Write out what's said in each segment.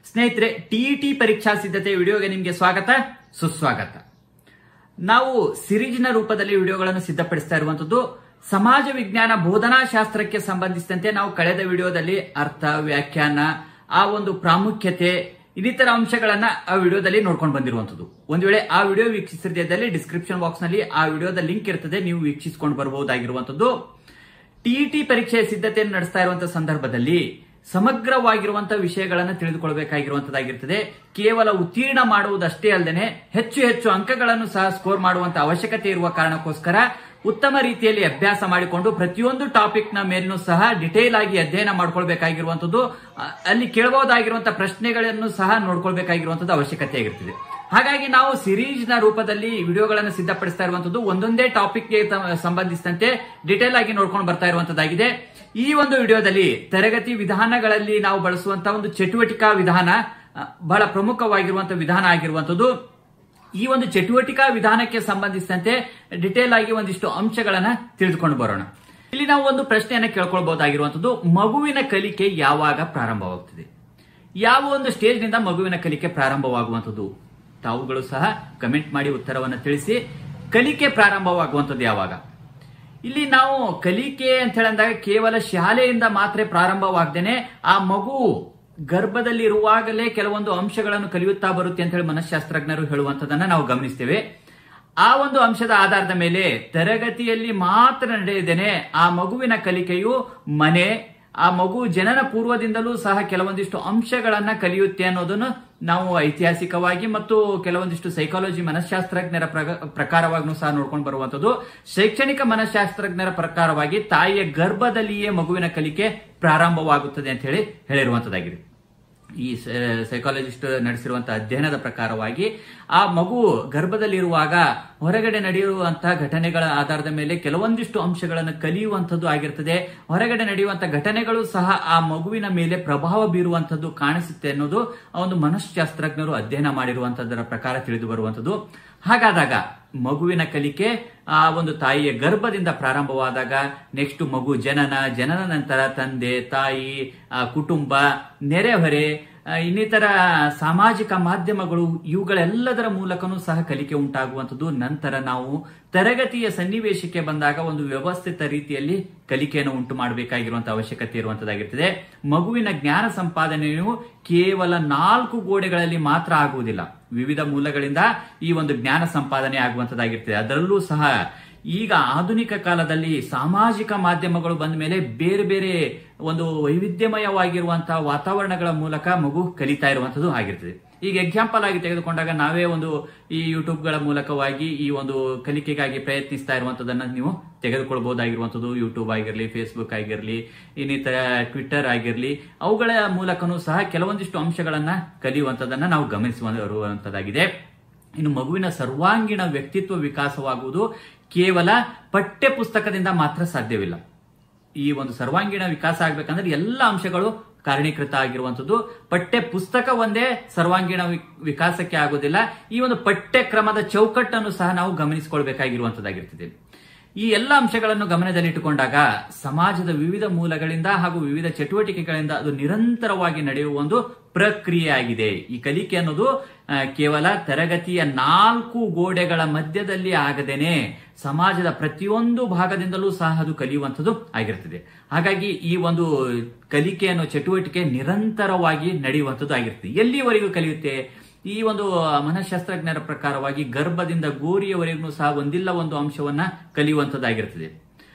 ಸ್ನೇಹಿತರೆ ಟಿಇಟಿ ಪರೀಕ್ಷಾ ಸಿದ್ಧತೆ ವಿಡಿಯೋಗೆ ನಿಮಗೆ ಸ್ವಾಗತ ಸುಸ್ವಾಗತ ನಾವು ಸಿರೀಸ್ನ ರೂಪದಲ್ಲಿ ವಿಡಿಯೋಗಳನ್ನು ಸಿದ್ಧಪಡಿಸ್ತಾ ಇರುವಂತದ್ದು ಸಮಾಜ ವಿಜ್ಞಾನ ಬೋಧನಾ ಶಾಸ್ತ್ರಕ್ಕೆ ಸಂಬಂಧಿಸಿದಂತೆ ನಾವು ಕಳೆದ ವಿಡಿಯೋದಲ್ಲಿ ಅರ್ಥ ವ್ಯಾಖ್ಯಾನ ಆ ಒಂದು ಪ್ರಾಮುಖ್ಯತೆ ಇನ್ನಿತರ ಅಂಶಗಳನ್ನ ಆ ವಿಡಿಯೋದಲ್ಲಿ ನೋಡ್ಕೊಂಡು ಬಂದಿರುವಂತದ್ದು ಒಂದು ವೇಳೆ ಆ ವಿಡಿಯೋ ವೀಕ್ಷಿಸಿದಲ್ಲಿ ಡಿಸ್ಕ್ರಿಪ್ಷನ್ ಬಾಕ್ಸ್ ನಲ್ಲಿ ಆ ವಿಡಿಯೋದ ಲಿಂಕ್ ಇರ್ತದೆ ನೀವು ವೀಕ್ಷಿಸಿಕೊಂಡು ಬರಬಹುದಾಗಿರುವಂತದ್ದು ಟಿಇಟಿ ಪರೀಕ್ಷೆಯ ಸಿದ್ಧತೆಯನ್ನು ನಡೆಸ್ತಾ ಇರುವಂತಹ ಸಂದರ್ಭದಲ್ಲಿ ಸಮಗ್ರವಾಗಿರುವಂತಹ ವಿಷಯಗಳನ್ನು ತಿಳಿದುಕೊಳ್ಳಬೇಕಾಗಿರುವಂತದ್ದಾಗಿರ್ತದೆ ಕೇವಲ ಉತ್ತೀರ್ಣ ಮಾಡುವುದಷ್ಟೇ ಅಲ್ಲದೆ ಹೆಚ್ಚು ಹೆಚ್ಚು ಅಂಕಗಳನ್ನು ಸಹ ಸ್ಕೋರ್ ಮಾಡುವಂತ ಅವಶ್ಯಕತೆ ಇರುವ ಕಾರಣಕ್ಕೋಸ್ಕರ ಉತ್ತಮ ರೀತಿಯಲ್ಲಿ ಅಭ್ಯಾಸ ಮಾಡಿಕೊಂಡು ಪ್ರತಿಯೊಂದು ಟಾಪಿಕ್ ನ ಮೇಲೂ ಸಹ ಡಿಟೇಲ್ ಆಗಿ ಅಧ್ಯಯನ ಮಾಡ್ಕೊಳ್ಬೇಕಾಗಿರುವಂತದ್ದು ಅ- ಅಲ್ಲಿ ಕೇಳಬಹುದಾಗಿರುವಂತಹ ಪ್ರಶ್ನೆಗಳನ್ನು ಸಹ ನೋಡ್ಕೊಳ್ಬೇಕಾಗಿರುವಂತದ್ದು ಅವಶ್ಯಕತೆ ಆಗಿರ್ತದೆ ಹಾಗಾಗಿ ನಾವು ಸಿರೀಸ್ ನ ರೂಪದಲ್ಲಿ ವಿಡಿಯೋಗಳನ್ನು ಸಿದ್ಧಪಡಿಸ್ತಾ ಇರುವಂತದ್ದು ಒಂದೊಂದೇ ಟಾಪಿಕ್ ಗೆ ತ- ಸಂಬಂಧಿಸಿದಂತೆ ಡಿಟೇಲ್ ಆಗಿ ನೋಡ್ಕೊಂಡು ಬರ್ತಾ ಇರುವಂತದ್ದಾಗಿದೆ ಈ ಒಂದು ವಿಡಿಯೋದಲ್ಲಿ ತರಗತಿ ವಿಧಾನಗಳಲ್ಲಿ ನಾವು ಬಳಸುವಂತಹ ಒಂದು ಚಟುವಟಿಕಾ ವಿಧಾನ ಅ, ಬಹಳ ಪ್ರಮುಖವಾಗಿರುವಂತಹ ವಿಧಾನ ಆಗಿರುವಂತದ್ದು ಈ ಒಂದು ಚಟುವಟಿಕಾ ವಿಧಾನಕ್ಕೆ ಸಂಬಂಧಿಸಿದಂತೆ ಡಿಟೇಲ್ ಆಗಿ ಒಂದಿಷ್ಟು ಅಂಶಗಳನ್ನ ತಿಳಿದುಕೊಂಡು ಬರೋಣ ಇಲ್ಲಿ ನಾವು ಒಂದು ಪ್ರಶ್ನೆಯನ್ನ ಕೇಳ್ಕೊಳ್ಬಹುದಾಗಿರುವಂತದ್ದು ಮಗುವಿನ ಕಲಿಕೆ ಯಾವಾಗ ಪ್ರಾರಂಭವಾಗುತ್ತದೆ ಯಾವ ಒಂದು ಸ್ಟೇಜ್ ನಿಂದ ಮಗುವಿನ ಕಲಿಕೆ ಪ್ರಾರಂಭವಾಗುವಂತದ್ದು ತಾವುಗಳು ಸಹ ಕಮೆಂಟ್ ಮಾಡಿ ಉತ್ತರವನ್ನು ತಿಳಿಸಿ ಕಲಿಕೆ ಪ್ರಾರಂಭವಾಗುವಂತದ್ದು ಯಾವಾಗ ಇಲ್ಲಿ ನಾವು ಕಲಿಕೆ ಅಂತ ಹೇಳಿದಾಗ ಕೇವಲ ಶಾಲೆಯಿಂದ ಮಾತ್ರ ಪ್ರಾರಂಭವಾಗ್ದೇನೆ ಆ ಮಗು ಗರ್ಭದಲ್ಲಿ ಇರುವಾಗಲೇ ಕೆಲವೊಂದು ಅಂಶಗಳನ್ನು ಕಲಿಯುತ್ತಾ ಬರುತ್ತೆ ಅಂತ ಹೇಳಿ ಮನಃಶಾಸ್ತ್ರಜ್ಞರು ಹೇಳುವಂತದನ್ನ ನಾವು ಗಮನಿಸ್ತೇವೆ ಆ ಒಂದು ಅಂಶದ ಆಧಾರದ ಮೇಲೆ ತರಗತಿಯಲ್ಲಿ ಮಾತ್ರ ನಡೆಯದೇನೆ ಆ ಮಗುವಿನ ಕಲಿಕೆಯು ಮನೆ ಆ ಮಗು ಜನನ ಪೂರ್ವದಿಂದಲೂ ಸಹ ಕೆಲವೊಂದಿಷ್ಟು ಅಂಶಗಳನ್ನ ಕಲಿಯುತ್ತೆ ಅನ್ನೋದನ್ನು ನಾವು ಐತಿಹಾಸಿಕವಾಗಿ ಮತ್ತು ಕೆಲವೊಂದಿಷ್ಟು ಸೈಕಾಲಜಿ ಮನಃಶಾಸ್ತ್ರಜ್ಞರ ಪ್ರಗ- ಪ್ರಕಾರವಾಗೂ ಸಹ ನೋಡ್ಕೊಂಡು ಬರುವಂತದ್ದು ಶೈಕ್ಷಣಿಕ ಮನಃಶಾಸ್ತ್ರಜ್ಞರ ಪ್ರಕಾರವಾಗಿ ತಾಯಿಯ ಗರ್ಭದಲ್ಲಿಯೇ ಮಗುವಿನ ಕಲಿಕೆ ಪ್ರಾರಂಭವಾಗುತ್ತದೆ ಅಂತ ಹೇಳಿ ಹೇಳಿರುವಂತದ್ದಾಗಿದೆ ಈ ಸೈಕಾಲಜಿಸ್ಟ್ ನಡೆಸಿರುವಂತಹ ಅಧ್ಯಯನದ ಪ್ರಕಾರವಾಗಿ ಆ ಮಗು ಗರ್ಭದಲ್ಲಿರುವಾಗ ಹೊರಗಡೆ ನಡೆಯುವಂತಹ ಘಟನೆಗಳ ಆಧಾರದ ಮೇಲೆ ಕೆಲವೊಂದಿಷ್ಟು ಅಂಶಗಳನ್ನು ಕಲಿಯುವಂಥದ್ದು ಆಗಿರ್ತದೆ ಹೊರಗಡೆ ನಡೆಯುವಂತಹ ಘಟನೆಗಳು ಸಹ ಆ ಮಗುವಿನ ಮೇಲೆ ಪ್ರಭಾವ ಬೀರುವಂತದ್ದು ಕಾಣಿಸುತ್ತೆ ಅನ್ನೋದು ಆ ಒಂದು ಮನಃಶಾಸ್ತ್ರಜ್ಞರು ಅಧ್ಯಯನ ಮಾಡಿರುವಂತದ್ದರ ಪ್ರಕಾರ ತಿಳಿದು ಬರುವಂತದ್ದು ಹಾಗಾದಾಗ ಮಗುವಿನ ಕಲಿಕೆ ಆ ಒಂದು ತಾಯಿಯ ಗರ್ಭದಿಂದ ಪ್ರಾರಂಭವಾದಾಗ ನೆಕ್ಸ್ಟ್ ಮಗು ಜನನ ಜನನ ನಂತರ ತಂದೆ ತಾಯಿ ಆ ಕುಟುಂಬ ನೆರೆಹೊರೆ ಆ, ಇನ್ನಿತರ ಸಾಮಾಜಿಕ ಮಾಧ್ಯಮಗಳು ಇವುಗಳೆಲ್ಲದರ ಮೂಲಕನೂ ಸಹ ಕಲಿಕೆ ಉಂಟಾಗುವಂಥದ್ದು ನಂತರ ನಾವು ತರಗತಿಯ ಸನ್ನಿವೇಶಕ್ಕೆ ಬಂದಾಗ ಒಂದು ವ್ಯವಸ್ಥಿತ ರೀತಿಯಲ್ಲಿ ಕಲಿಕೆಯನ್ನು ಉಂಟು ಮಾಡಬೇಕಾಗಿರುವಂತಹ ಅವಶ್ಯಕತೆ ಇರುವಂತದ್ದಾಗಿರ್ತದೆ ಮಗುವಿನ ಜ್ಞಾನ ಸಂಪಾದನೆಯು ಕೇವಲ ನಾಲ್ಕು ಗೋಡೆಗಳಲ್ಲಿ ಮಾತ್ರ ಆಗುವುದಿಲ್ಲ ವಿವಿಧ ಮೂಲಗಳಿಂದ ಈ ಒಂದು ಜ್ಞಾನ ಸಂಪಾದನೆ ಆಗುವಂತದ್ದಾಗಿರ್ತದೆ ಅದರಲ್ಲೂ ಸಹ ಈಗ ಆಧುನಿಕ ಕಾಲದಲ್ಲಿ ಸಾಮಾಜಿಕ ಮಾಧ್ಯಮಗಳು ಬಂದ ಮೇಲೆ ಬೇರೆ ಬೇರೆ ಒಂದು ವೈವಿಧ್ಯಮಯವಾಗಿರುವಂತಹ ವಾತಾವರಣಗಳ ಮೂಲಕ ಮಗು ಕಲಿತಾ ಇರುವಂತದ್ದು ಆಗಿರ್ತದೆ ಈಗ ಎಕ್ಸಾಂಪಲ್ ಆಗಿ ತೆಗೆದುಕೊಂಡಾಗ ನಾವೇ ಒಂದು ಈ ಯೂಟ್ಯೂಬ್ಗಳ ಮೂಲಕವಾಗಿ ಈ ಒಂದು ಕಲಿಕೆಗಾಗಿ ಪ್ರಯತ್ನಿಸ್ತಾ ಇರುವಂತದನ್ನ ನೀವು ತೆಗೆದುಕೊಳ್ಬಹುದಾಗಿರುವಂತದ್ದು ಯೂಟ್ಯೂಬ್ ಆಗಿರಲಿ ಫೇಸ್ಬುಕ್ ಆಗಿರಲಿ ಇನ್ನಿತರ ಟ್ವಿಟ್ಟರ್ ಆಗಿರಲಿ ಅವುಗಳ ಮೂಲಕನೂ ಸಹ ಕೆಲವೊಂದಿಷ್ಟು ಅಂಶಗಳನ್ನ ಕಲಿಯುವಂತದನ್ನ ನಾವು ಗಮನಿಸುವಂತದ್ದಾಗಿದೆ ಇನ್ನು ಮಗುವಿನ ಸರ್ವಾಂಗೀಣ ವ್ಯಕ್ತಿತ್ವ ವಿಕಾಸವಾಗುವುದು ಕೇವಲ ಪಠ್ಯ ಪುಸ್ತಕದಿಂದ ಮಾತ್ರ ಸಾಧ್ಯವಿಲ್ಲ ಈ ಒಂದು ಸರ್ವಾಂಗೀಣ ವಿಕಾಸ ಆಗ್ಬೇಕಂದ್ರೆ ಎಲ್ಲ ಅಂಶಗಳು ಕಾರಣೀಕೃತ ಆಗಿರುವಂತದ್ದು ಪಠ್ಯ ಪುಸ್ತಕ ಒಂದೇ ಸರ್ವಾಂಗೀಣ ವಿ- ವಿಕಾಸಕ್ಕೆ ಆಗೋದಿಲ್ಲ ಈ ಒಂದು ಪಠ್ಯಕ್ರಮದ ಚೌಕಟ್ಟನ್ನು ಸಹ ನಾವು ಗಮನಿಸಿಕೊಳ್ಬೇಕಾಗಿರುವಂತದ್ದಾಗಿರ್ತದೆ ಈ ಎಲ್ಲ ಅಂಶಗಳನ್ನು ಗಮನದಲ್ಲಿಟ್ಟುಕೊಂಡಾಗ ಸಮಾಜದ ವಿವಿಧ ಮೂಲಗಳಿಂದ ಹಾಗೂ ವಿವಿಧ ಚಟುವಟಿಕೆಗಳಿಂದ ಅದು ನಿರಂತರವಾಗಿ ನಡೆಯುವ ಒಂದು ಪ್ರಕ್ರಿಯೆ ಆಗಿದೆ ಈ ಕಲಿಕೆ ಅನ್ನೋದು ಆ, ಕೇವಲ ತರಗತಿಯ ನಾಲ್ಕು ಗೋಡೆಗಳ ಮಧ್ಯದಲ್ಲಿ ಆಗದೇನೆ ಸಮಾಜದ ಪ್ರತಿಯೊಂದು ಭಾಗದಿಂದಲೂ ಸಹ ಅದು ಕಲಿಯುವಂಥದ್ದು ಆಗಿರ್ತದೆ ಹಾಗಾಗಿ ಈ ಒಂದು ಕಲಿಕೆ ಅನ್ನೋ ಚಟುವಟಿಕೆ ನಿರಂತರವಾಗಿ ನಡೆಯುವಂಥದ್ದು ಆಗಿರ್ತದೆ ಎಲ್ಲಿವರೆಗೂ ಕಲಿಯುತ್ತೆ ಈ ಒಂದು ಮನಃಶಾಸ್ತ್ರಜ್ಞರ ಪ್ರಕಾರವಾಗಿ ಗರ್ಭದಿಂದ ಗೋರಿಯವರೆಗೂ ಸಹ ಒಂದಿಲ್ಲ ಒಂದು ಅಂಶವನ್ನ ಕಲಿಯುವಂಥದ್ದಾಗಿರ್ತದೆ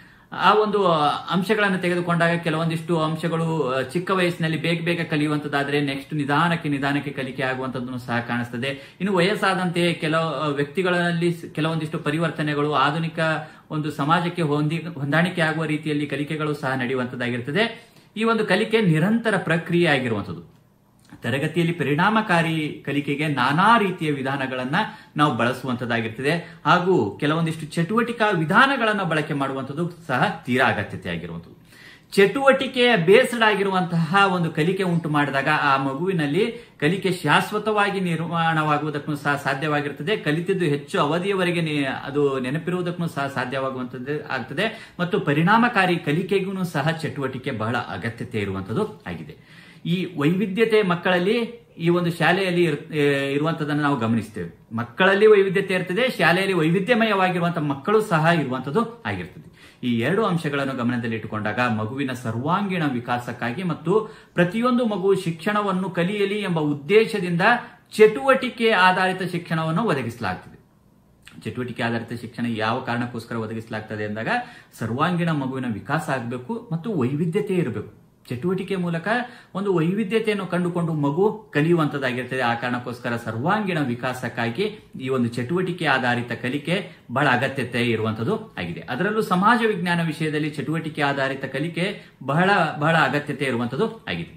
ಆ ಒಂದು ಅಂಶಗಳನ್ನು ತೆಗೆದುಕೊಂಡಾಗ ಕೆಲವೊಂದಿಷ್ಟು ಅಂಶಗಳು ಆ, ಚಿಕ್ಕ ವಯಸ್ಸಿನಲ್ಲಿ ಬೇಗ ಬೇಗ ಕಲಿಯುವಂತದ್ದಾದ್ರೆ ನೆಕ್ಸ್ಟ್ ನಿಧಾನಕ್ಕೆ ನಿಧಾನಕ್ಕೆ ಕಲಿಕೆ ಆಗುವಂತದ್ದನ್ನು ಸಹ ಕಾಣಿಸ್ತದೆ ಇನ್ನು ವಯಸ್ಸಾದಂತೆ ಕೆಲವು ಆ, ವ್ಯಕ್ತಿಗಳಲ್ಲಿ ಸ್- ಕೆಲವೊಂದಿಷ್ಟು ಪರಿವರ್ತನೆಗಳು ಆಧುನಿಕ ಒಂದು ಸಮಾಜಕ್ಕೆ ಹೊಂದಿ ಹೊಂದಾಣಿಕೆ ಆಗುವ ರೀತಿಯಲ್ಲಿ ಕಲಿಕೆಗಳು ಸಹ ನಡೆಯುವಂತದ್ದಾಗಿರ್ತದೆ ಈ ಒಂದು ಕಲಿಕೆ ನಿರಂತರ ಪ್ರಕ್ರಿಯೆ ಆಗಿರುವಂಥದ್ದು ತರಗತಿಯಲ್ಲಿ ಪರಿಣಾಮಕಾರಿ ಕಲಿಕೆಗೆ ನಾನಾ ರೀತಿಯ ವಿಧಾನಗಳನ್ನ ನಾವು ಬಳಸುವಂತದ್ದಾಗಿರ್ತದೆ ಹಾಗೂ ಕೆಲವೊಂದಿಷ್ಟು ಚಟುವಟಿಕಾ ವಿಧಾನಗಳನ್ನ ಬಳಕೆ ಮಾಡುವಂಥದ್ದು ಸಹ ತೀರಾ ಅಗತ್ಯತೆ ಆಗಿರುವಂಥದ್ದು ಚಟುವಟಿಕೆಯ ಬೇಸ್ಡ್ ಆಗಿರುವಂತಹ ಒಂದು ಕಲಿಕೆ ಉಂಟು ಮಾಡಿದಾಗ ಆ ಮಗುವಿನಲ್ಲಿ ಕಲಿಕೆ ಶಾಶ್ವತವಾಗಿ ನಿರ್ಮಾಣವಾಗುವುದಕ್ಕೂ ಸಹ ಸಾಧ್ಯವಾಗಿರುತ್ತದೆ ಕಲಿತಿದ್ದು ಹೆಚ್ಚು ಅವಧಿಯವರೆಗೆ ನಿ- ಅದು ನೆನಪಿರುವುದಕ್ಕೂ ಸಹ ಸಾಧ್ಯವಾಗುವಂಥದ್ದು ಆಗ್ತದೆ ಮತ್ತು ಪರಿಣಾಮಕಾರಿ ಕಲಿಕೆಗೂ ಸಹ ಚಟುವಟಿಕೆ ಬಹಳ ಅಗತ್ಯತೆ ಇರುವಂಥದ್ದು ಆಗಿದೆ ಈ ವೈವಿಧ್ಯತೆ ಮಕ್ಕಳಲ್ಲಿ ಈ ಒಂದು ಶಾಲೆಯಲ್ಲಿ ಇರ್- ಏ, ಇರುವಂತದನ್ನು ನಾವು ಗಮನಿಸ್ತೇವೆ ಮಕ್ಕಳಲ್ಲಿ ವೈವಿಧ್ಯತೆ ಇರ್ತದೆ ಶಾಲೆಯಲ್ಲಿ ವೈವಿಧ್ಯಮಯವಾಗಿರುವಂತಹ ಮಕ್ಕಳು ಸಹ ಇರುವಂತದ್ದು ಆಗಿರ್ತದೆ ಈ ಎರಡು ಅಂಶಗಳನ್ನು ಗಮನದಲ್ಲಿಟ್ಟುಕೊಂಡಾಗ ಮಗುವಿನ ಸರ್ವಾಂಗೀಣ ವಿಕಾಸಕ್ಕಾಗಿ ಮತ್ತು ಪ್ರತಿಯೊಂದು ಮಗು ಶಿಕ್ಷಣವನ್ನು ಕಲಿಯಲಿ ಎಂಬ ಉದ್ದೇಶದಿಂದ ಚಟುವಟಿಕೆ ಆಧಾರಿತ ಶಿಕ್ಷಣವನ್ನು ಒದಗಿಸಲಾಗ್ತದೆ ಚಟುವಟಿಕೆ ಆಧಾರಿತ ಶಿಕ್ಷಣ ಯಾವ ಕಾರಣಕ್ಕೋಸ್ಕರ ಒದಗಿಸಲಾಗ್ತದೆ ಅಂದಾಗ ಸರ್ವಾಂಗೀಣ ಮಗುವಿನ ವಿಕಾಸ ಆಗಬೇಕು ಮತ್ತು ವೈವಿಧ್ಯತೆ ಇರಬೇಕು ಚಟುವಟಿಕೆ ಮೂಲಕ ಒಂದು ವೈವಿಧ್ಯತೆಯನ್ನು ಕಂಡುಕೊಂಡು ಮಗು ಕಲಿಯುವಂತದ್ದಾಗಿರ್ತದೆ ಆ ಕಾರಣಕ್ಕೋಸ್ಕರ ಸರ್ವಾಂಗೀಣ ವಿಕಾಸಕ್ಕಾಗಿ ಈ ಒಂದು ಚಟುವಟಿಕೆ ಆಧಾರಿತ ಕಲಿಕೆ ಬಹಳ ಅಗತ್ಯತೆ ಇರುವಂತದ್ದು ಆಗಿದೆ ಅದರಲ್ಲೂ ಸಮಾಜ ವಿಜ್ಞಾನ ವಿಷಯದಲ್ಲಿ ಚಟುವಟಿಕೆ ಆಧಾರಿತ ಕಲಿಕೆ ಬಹಳ ಬಹಳ ಅಗತ್ಯತೆ ಇರುವಂತದ್ದು ಆಗಿದೆ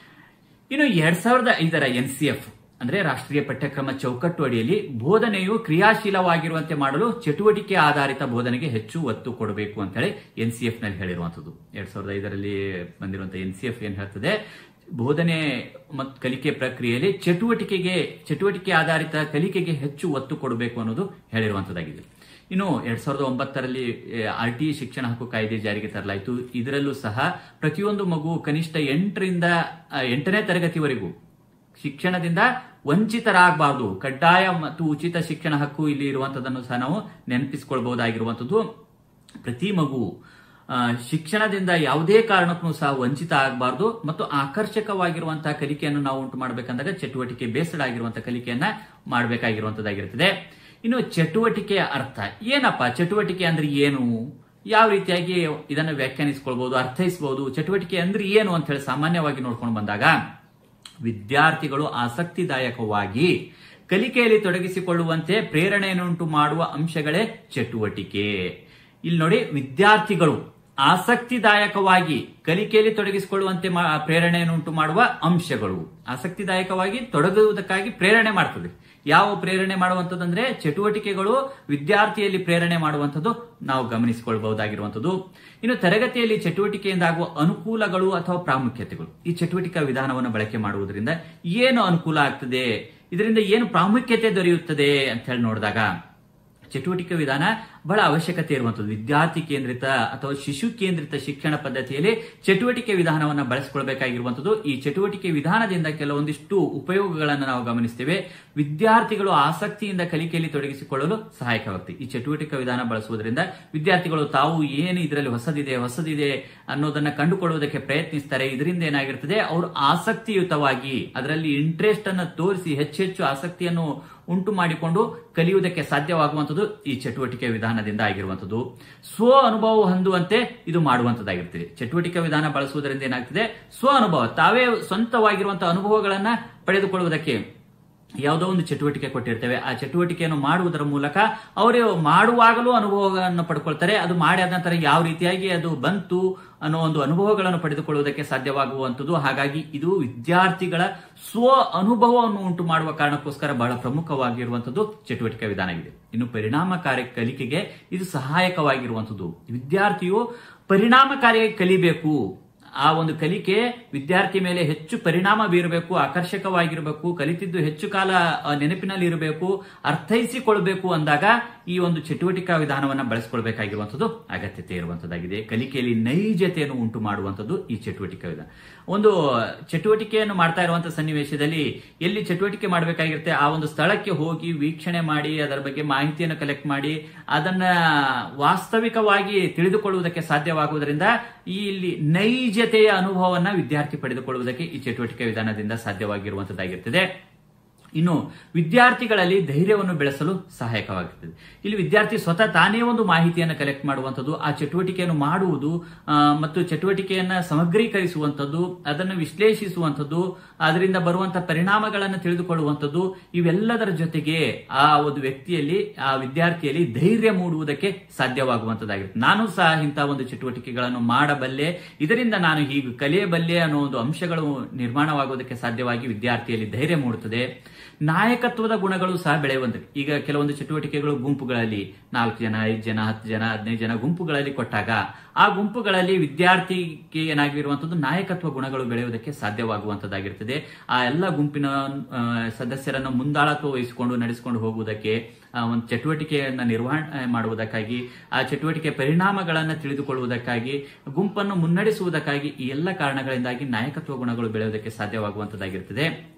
ಇನ್ನು ಎರಡ್ ಸಾವಿರದ ಐದರ ಎನ್ ಸಿ ಎಫ್ ಅಂದ್ರೆ ರಾಷ್ಟ್ರೀಯ ಪಠ್ಯಕ್ರಮ ಚೌಕಟ್ಟು ಅಡಿಯಲ್ಲಿ ಬೋಧನೆಯು ಕ್ರಿಯಾಶೀಲವಾಗಿರುವಂತೆ ಮಾಡಲು ಚಟುವಟಿಕೆ ಆಧಾರಿತ ಬೋಧನೆಗೆ ಹೆಚ್ಚು ಒತ್ತು ಕೊಡಬೇಕು ಅಂತ ಹೇಳಿ ಎನ್ ಸಿ ಎಫ್ ನಲ್ಲಿ ಹೇಳಿರುವಂತದ್ದು ಎರಡ್ ಸಾವಿರದ ಐದರಲ್ಲಿ ಬಂದಿರುವಂತಹ ಎನ್ ಸಿ ಎಫ್ ಏನ್ ಹೇಳ್ತದೆ ಬೋಧನೆ ಮತ್ತು ಕಲಿಕೆ ಪ್ರಕ್ರಿಯೆಯಲ್ಲಿ ಚಟುವಟಿಕೆಗೆ ಚಟುವಟಿಕೆ ಆಧಾರಿತ ಕಲಿಕೆಗೆ ಹೆಚ್ಚು ಒತ್ತು ಕೊಡಬೇಕು ಅನ್ನೋದು ಹೇಳಿರುವಂತದ್ದಾಗಿದೆ ಇನ್ನು ಎರಡ್ ಸಾವಿರದ ಒಂಬತ್ತರಲ್ಲಿ ಆರ್ ಟಿ ಶಿಕ್ಷಣ ಹಕ್ಕು ಕಾಯ್ದೆ ಜಾರಿಗೆ ತರಲಾಯಿತು ಇದರಲ್ಲೂ ಸಹ ಪ್ರತಿಯೊಂದು ಮಗು ಕನಿಷ್ಠ ಎಂಟರಿಂದ ಆ, ಎಂಟನೇ ತರಗತಿವರೆಗೂ ಶಿಕ್ಷಣದಿಂದ ವಂಚಿತರಾಗಬಾರದು ಕಡ್ಡಾಯ ಮತ್ತು ಉಚಿತ ಶಿಕ್ಷಣ ಹಕ್ಕು ಇಲ್ಲಿ ಇರುವಂತದನ್ನು ಸಹ ನಾವು ನೆನಪಿಸಿಕೊಳ್ಬಹುದಾಗಿರುವಂತದ್ದು ಪ್ರತಿ ಮಗು ಆ, ಶಿಕ್ಷಣದಿಂದ ಯಾವುದೇ ಕಾರಣಕ್ಕೂ ಸಹ ವಂಚಿತ ಆಗಬಾರದು ಮತ್ತು ಆಕರ್ಷಕವಾಗಿರುವಂತಹ ಕಲಿಕೆಯನ್ನು ನಾವು ಉಂಟು ಮಾಡಬೇಕಂದಾಗ ಚಟುವಟಿಕೆ ಬೇಸ್ಡ್ ಆಗಿರುವಂತಹ ಕಲಿಕೆಯನ್ನ ಮಾಡಬೇಕಾಗಿರುವಂತದ್ದಾಗಿರುತ್ತದೆ ಇನ್ನು ಚಟುವಟಿಕೆಯ ಅರ್ಥ ಏನಪ್ಪ ಚಟುವಟಿಕೆ ಅಂದ್ರೆ ಏನು ಯಾವ ರೀತಿಯಾಗಿ ಇದನ್ನು ವ್ಯಾಖ್ಯಾನಿಸಿಕೊಳ್ಬಹುದು ಅರ್ಥೈಸಬಹುದು ಚಟುವಟಿಕೆ ಅಂದ್ರೆ ಏನು ಅಂತ ಹೇಳಿ ಸಾಮಾನ್ಯವಾಗಿ ನೋಡ್ಕೊಂಡು ಬಂದಾಗ ವಿದ್ಯಾರ್ಥಿಗಳು ಆಸಕ್ತಿದಾಯಕವಾಗಿ ಕಲಿಕೆಯಲ್ಲಿ ತೊಡಗಿಸಿಕೊಳ್ಳುವಂತೆ ಪ್ರೇರಣೆಯನ್ನುಂಟು ಮಾಡುವ ಅಂಶಗಳೇ ಚಟುವಟಿಕೆ ಇಲ್ಲಿ ನೋಡಿ ವಿದ್ಯಾರ್ಥಿಗಳು ಆಸಕ್ತಿದಾಯಕವಾಗಿ ಕಲಿಕೆಯಲ್ಲಿ ತೊಡಗಿಸಿಕೊಳ್ಳುವಂತೆ ಮಾ- ಪ್ರೇರಣೆಯನ್ನುಂಟು ಮಾಡುವ ಅಂಶಗಳು ಆಸಕ್ತಿದಾಯಕವಾಗಿ ತೊಡಗುವುದಕ್ಕಾಗಿ ಪ್ರೇರಣೆ ಮಾಡ್ತದೆ ಯಾವ ಪ್ರೇರಣೆ ಮಾಡುವಂಥದ್ದಂದ್ರೆ ಚಟುವಟಿಕೆಗಳು ವಿದ್ಯಾರ್ಥಿಯಲ್ಲಿ ಪ್ರೇರಣೆ ಮಾಡುವಂಥದ್ದು ನಾವು ಗಮನಿಸಿಕೊಳ್ಬಹುದಾಗಿರುವಂಥದ್ದು ಇನ್ನು ತರಗತಿಯಲ್ಲಿ ಚಟುವಟಿಕೆಯಿಂದ ಆಗುವ ಅನುಕೂಲಗಳು ಅಥವಾ ಪ್ರಾಮುಖ್ಯತೆಗಳು ಈ ಚಟುವಟಿಕಾ ವಿಧಾನವನ್ನು ಬಳಕೆ ಮಾಡುವುದರಿಂದ ಏನು ಅನುಕೂಲ ಆಗ್ತದೆ ಇದರಿಂದ ಏನು ಪ್ರಾಮುಖ್ಯತೆ ದೊರೆಯುತ್ತದೆ ಅಂತ ಹೇಳಿ ನೋಡಿದಾಗ ಚಟುವಟಿಕೆ ವಿಧಾನ ಬಹಳ ಅವಶ್ಯಕತೆ ಇರುವಂತದ್ದು ವಿದ್ಯಾರ್ಥಿ ಕೇಂದ್ರಿತ ಅಥವಾ ಶಿಶು ಕೇಂದ್ರಿತ ಶಿಕ್ಷಣ ಪದ್ಧತಿಯಲ್ಲಿ ಚಟುವಟಿಕೆ ವಿಧಾನವನ್ನು ಬಳಸಿಕೊಳ್ಬೇಕಾಗಿರುವಂತದ್ದು ಈ ಚಟುವಟಿಕೆ ವಿಧಾನದಿಂದ ಕೆಲವೊಂದಿಷ್ಟು ಉಪಯೋಗಗಳನ್ನು ನಾವು ಗಮನಿಸ್ತೇವೆ ವಿದ್ಯಾರ್ಥಿಗಳು ಆಸಕ್ತಿಯಿಂದ ಕಲಿಕೆಯಲ್ಲಿ ತೊಡಗಿಸಿಕೊಳ್ಳಲು ಸಹಾಯಕವಾಗ್ತದೆ ಈ ಚಟುವಟಿಕೆ ವಿಧಾನ ಬಳಸುವುದರಿಂದ ವಿದ್ಯಾರ್ಥಿಗಳು ತಾವು ಏನು ಇದರಲ್ಲಿ ಹೊಸದಿದೆ ಹೊಸದಿದೆ ಅನ್ನೋದನ್ನ ಕಂಡುಕೊಳ್ಳುವುದಕ್ಕೆ ಪ್ರಯತ್ನಿಸ್ತಾರೆ ಇದರಿಂದ ಏನಾಗಿರ್ತದೆ ಅವರು ಆಸಕ್ತಿಯುತವಾಗಿ ಅದರಲ್ಲಿ ಇಂಟ್ರೆಸ್ಟ್ ಅನ್ನು ತೋರಿಸಿ ಹೆಚ್ಚೆಚ್ಚು ಆಸಕ್ತಿಯನ್ನು ಉಂಟು ಮಾಡಿಕೊಂಡು ಕಲಿಯುವುದಕ್ಕೆ ಸಾಧ್ಯವಾಗುವಂಥದ್ದು ಈ ಚಟುವಟಿಕೆ ವಿಧಾನದಿಂದ ಆಗಿರುವಂಥದ್ದು ಸ್ವ ಅನುಭವ ಹೊಂದುವಂತೆ ಇದು ಮಾಡುವಂಥದ್ದಾಗಿರ್ತದೆ ಚಟುವಟಿಕೆ ವಿಧಾನ ಬಳಸುವುದರಿಂದ ಏನಾಗ್ತದೆ ಸ್ವ ಅನುಭವ ತಾವೇ ಸ್ವಂತವಾಗಿರುವಂತಹ ಅನುಭವಗಳನ್ನ ಪಡೆದುಕೊಳ್ಳುವುದಕ್ಕೆ ಯಾವುದೋ ಒಂದು ಚಟುವಟಿಕೆ ಕೊಟ್ಟಿರ್ತೇವೆ ಆ ಚಟುವಟಿಕೆಯನ್ನು ಮಾಡುವುದರ ಮೂಲಕ ಅವರು ಮಾಡುವಾಗಲೂ ಅನುಭವಗಳನ್ನು ಪಡ್ಕೊಳ್ತಾರೆ ಅದು ಮಾಡಿ ಆದ ನಂತರ ಯಾವ ರೀತಿಯಾಗಿ ಅದು ಬಂತು ಅನ್ನೋ ಒಂದು ಅನುಭವಗಳನ್ನು ಪಡೆದುಕೊಳ್ಳುವುದಕ್ಕೆ ಸಾಧ್ಯವಾಗುವಂಥದ್ದು ಹಾಗಾಗಿ ಇದು ವಿದ್ಯಾರ್ಥಿಗಳ ಸ್ವ ಅನುಭವವನ್ನು ಉಂಟು ಮಾಡುವ ಕಾರಣಕ್ಕೋಸ್ಕರ ಬಹಳ ಪ್ರಮುಖವಾಗಿರುವಂಥದ್ದು ಚಟುವಟಿಕೆ ವಿಧಾನ ಆಗಿದೆ ಇನ್ನು ಪರಿಣಾಮಕಾರಿ ಕಲಿಕೆಗೆ ಇದು ಸಹಾಯಕವಾಗಿರುವಂಥದ್ದು ವಿದ್ಯಾರ್ಥಿಯು ಪರಿಣಾಮಕಾರಿಯಾಗಿ ಕಲಿಬೇಕು ಆ ಒಂದು ಕಲಿಕೆ ವಿದ್ಯಾರ್ಥಿ ಮೇಲೆ ಹೆಚ್ಚು ಪರಿಣಾಮ ಬೀರಬೇಕು ಆಕರ್ಷಕವಾಗಿರಬೇಕು ಕಲಿತಿದ್ದು ಹೆಚ್ಚು ಕಾಲ ಆ, ನೆನಪಿನಲ್ಲಿ ಇರಬೇಕು ಅರ್ಥೈಸಿಕೊಳ್ಬೇಕು ಅಂದಾಗ ಈ ಒಂದು ಚಟುವಟಿಕಾ ವಿಧಾನವನ್ನ ಬಳಸಿಕೊಳ್ಬೇಕಾಗಿರುವಂಥದ್ದು ಅಗತ್ಯತೆ ಇರುವಂತದ್ದಾಗಿದೆ ಕಲಿಕೆಯಲ್ಲಿ ನೈಜತೆಯನ್ನು ಉಂಟು ಮಾಡುವಂಥದ್ದು ಈ ಚಟುವಟಿಕಾ ವಿಧಾನ ಒಂದು ಚಟುವಟಿಕೆಯನ್ನು ಮಾಡ್ತಾ ಇರುವಂತಹ ಸನ್ನಿವೇಶದಲ್ಲಿ ಎಲ್ಲಿ ಚಟುವಟಿಕೆ ಮಾಡಬೇಕಾಗಿರುತ್ತೆ ಆ ಒಂದು ಸ್ಥಳಕ್ಕೆ ಹೋಗಿ ವೀಕ್ಷಣೆ ಮಾಡಿ ಅದರ ಬಗ್ಗೆ ಮಾಹಿತಿಯನ್ನು ಕಲೆಕ್ಟ್ ಮಾಡಿ ಅದನ್ನ ವಾಸ್ತವಿಕವಾಗಿ ತಿಳಿದುಕೊಳ್ಳುವುದಕ್ಕೆ ಸಾಧ್ಯವಾಗುವುದರಿಂದ ಈ ಇಲ್ಲಿ ನೈಜತೆಯ ಅನುಭವವನ್ನ ವಿದ್ಯಾರ್ಥಿ ಪಡೆದುಕೊಳ್ಳುವುದಕ್ಕೆ ಈ ಚಟುವಟಿಕೆ ವಿಧಾನದಿಂದ ಸಾಧ್ಯವಾಗಿರುವಂತದ್ದಾಗಿರ್ತದೆ ಇನ್ನು ವಿದ್ಯಾರ್ಥಿಗಳಲ್ಲಿ ಧೈರ್ಯವನ್ನು ಬೆಳೆಸಲು ಸಹಾಯಕವಾಗುತ್ತದೆ ಇಲ್ಲಿ ವಿದ್ಯಾರ್ಥಿ ಸ್ವತಃ ತಾನೇ ಒಂದು ಮಾಹಿತಿಯನ್ನು ಕಲೆಕ್ಟ್ ಮಾಡುವಂಥದ್ದು ಆ ಚಟುವಟಿಕೆಯನ್ನು ಮಾಡುವುದು ಆ, ಮತ್ತು ಚಟುವಟಿಕೆಯನ್ನ ಸಮಗ್ರೀಕರಿಸುವಂಥದ್ದು ಅದನ್ನು ವಿಶ್ಲೇಷಿಸುವಂಥದ್ದು ಅದರಿಂದ ಬರುವಂತಹ ಪರಿಣಾಮಗಳನ್ನು ತಿಳಿದುಕೊಳ್ಳುವಂಥದ್ದು ಇವೆಲ್ಲದರ ಜೊತೆಗೆ ಆ ಒಂದು ವ್ಯಕ್ತಿಯಲ್ಲಿ ಆ ವಿದ್ಯಾರ್ಥಿಯಲ್ಲಿ ಧೈರ್ಯ ಮೂಡುವುದಕ್ಕೆ ಸಾಧ್ಯವಾಗುವಂತದ್ದಾಗಿರುತ್ತೆ ನಾನು ಸಹ ಇಂತಹ ಒಂದು ಚಟುವಟಿಕೆಗಳನ್ನು ಮಾಡಬಲ್ಲೆ ಇದರಿಂದ ನಾನು ಹೀಗೆ ಕಲಿಯಬಲ್ಲೆ ಅನ್ನೋ ಒಂದು ಅಂಶಗಳು ನಿರ್ಮಾಣವಾಗುವುದಕ್ಕೆ ಸಾಧ್ಯವಾಗಿ ವಿದ್ಯಾರ್ಥಿಯಲ್ಲಿ ಧೈರ್ಯ ಮೂಡುತ್ತದೆ ನಾಯಕತ್ವದ ಗುಣಗಳು ಸಹ ಬೆಳೆಯುವಂಥದ್ದು ಈಗ ಕೆಲವೊಂದು ಚಟುವಟಿಕೆಗಳು ಗುಂಪುಗಳಲ್ಲಿ ನಾಲ್ಕು ಜನ ಐದು ಜನ ಹತ್ತು ಜನ ಹದಿನೈದು ಜನ ಗುಂಪುಗಳಲ್ಲಿ ಕೊಟ್ಟಾಗ ಆ ಗುಂಪುಗಳಲ್ಲಿ ವಿದ್ಯಾರ್ಥಿಗೆ ಏನಾಗಿರುವಂಥದ್ದು ನಾಯಕತ್ವ ಗುಣಗಳು ಬೆಳೆಯುವುದಕ್ಕೆ ಸಾಧ್ಯವಾಗುವಂತದ್ದಾಗಿರ್ತದೆ ಆ ಎಲ್ಲ ಗುಂಪಿನ ಆ, ಸದಸ್ಯರನ್ನು ಮುಂದಾಳತ್ವ ವಹಿಸಿಕೊಂಡು ನಡೆಸಿಕೊಂಡು ಹೋಗುವುದಕ್ಕೆ ಆ, ಒಂದು ಚಟುವಟಿಕೆಯನ್ನ ನಿರ್ವಹಣೆ ಮಾಡುವುದಕ್ಕಾಗಿ ಆ ಚಟುವಟಿಕೆ ಪರಿಣಾಮಗಳನ್ನು ತಿಳಿದುಕೊಳ್ಳುವುದಕ್ಕಾಗಿ ಗುಂಪನ್ನು ಮುನ್ನಡೆಸುವುದಕ್ಕಾಗಿ ಈ ಎಲ್ಲ ಕಾರಣಗಳಿಂದಾಗಿ ನಾಯಕತ್ವ ಗುಣಗಳು ಬೆಳೆಯುವುದಕ್ಕೆ ಸಾಧ್ಯವಾಗುವಂತದ್ದಾಗಿರ್ತದೆ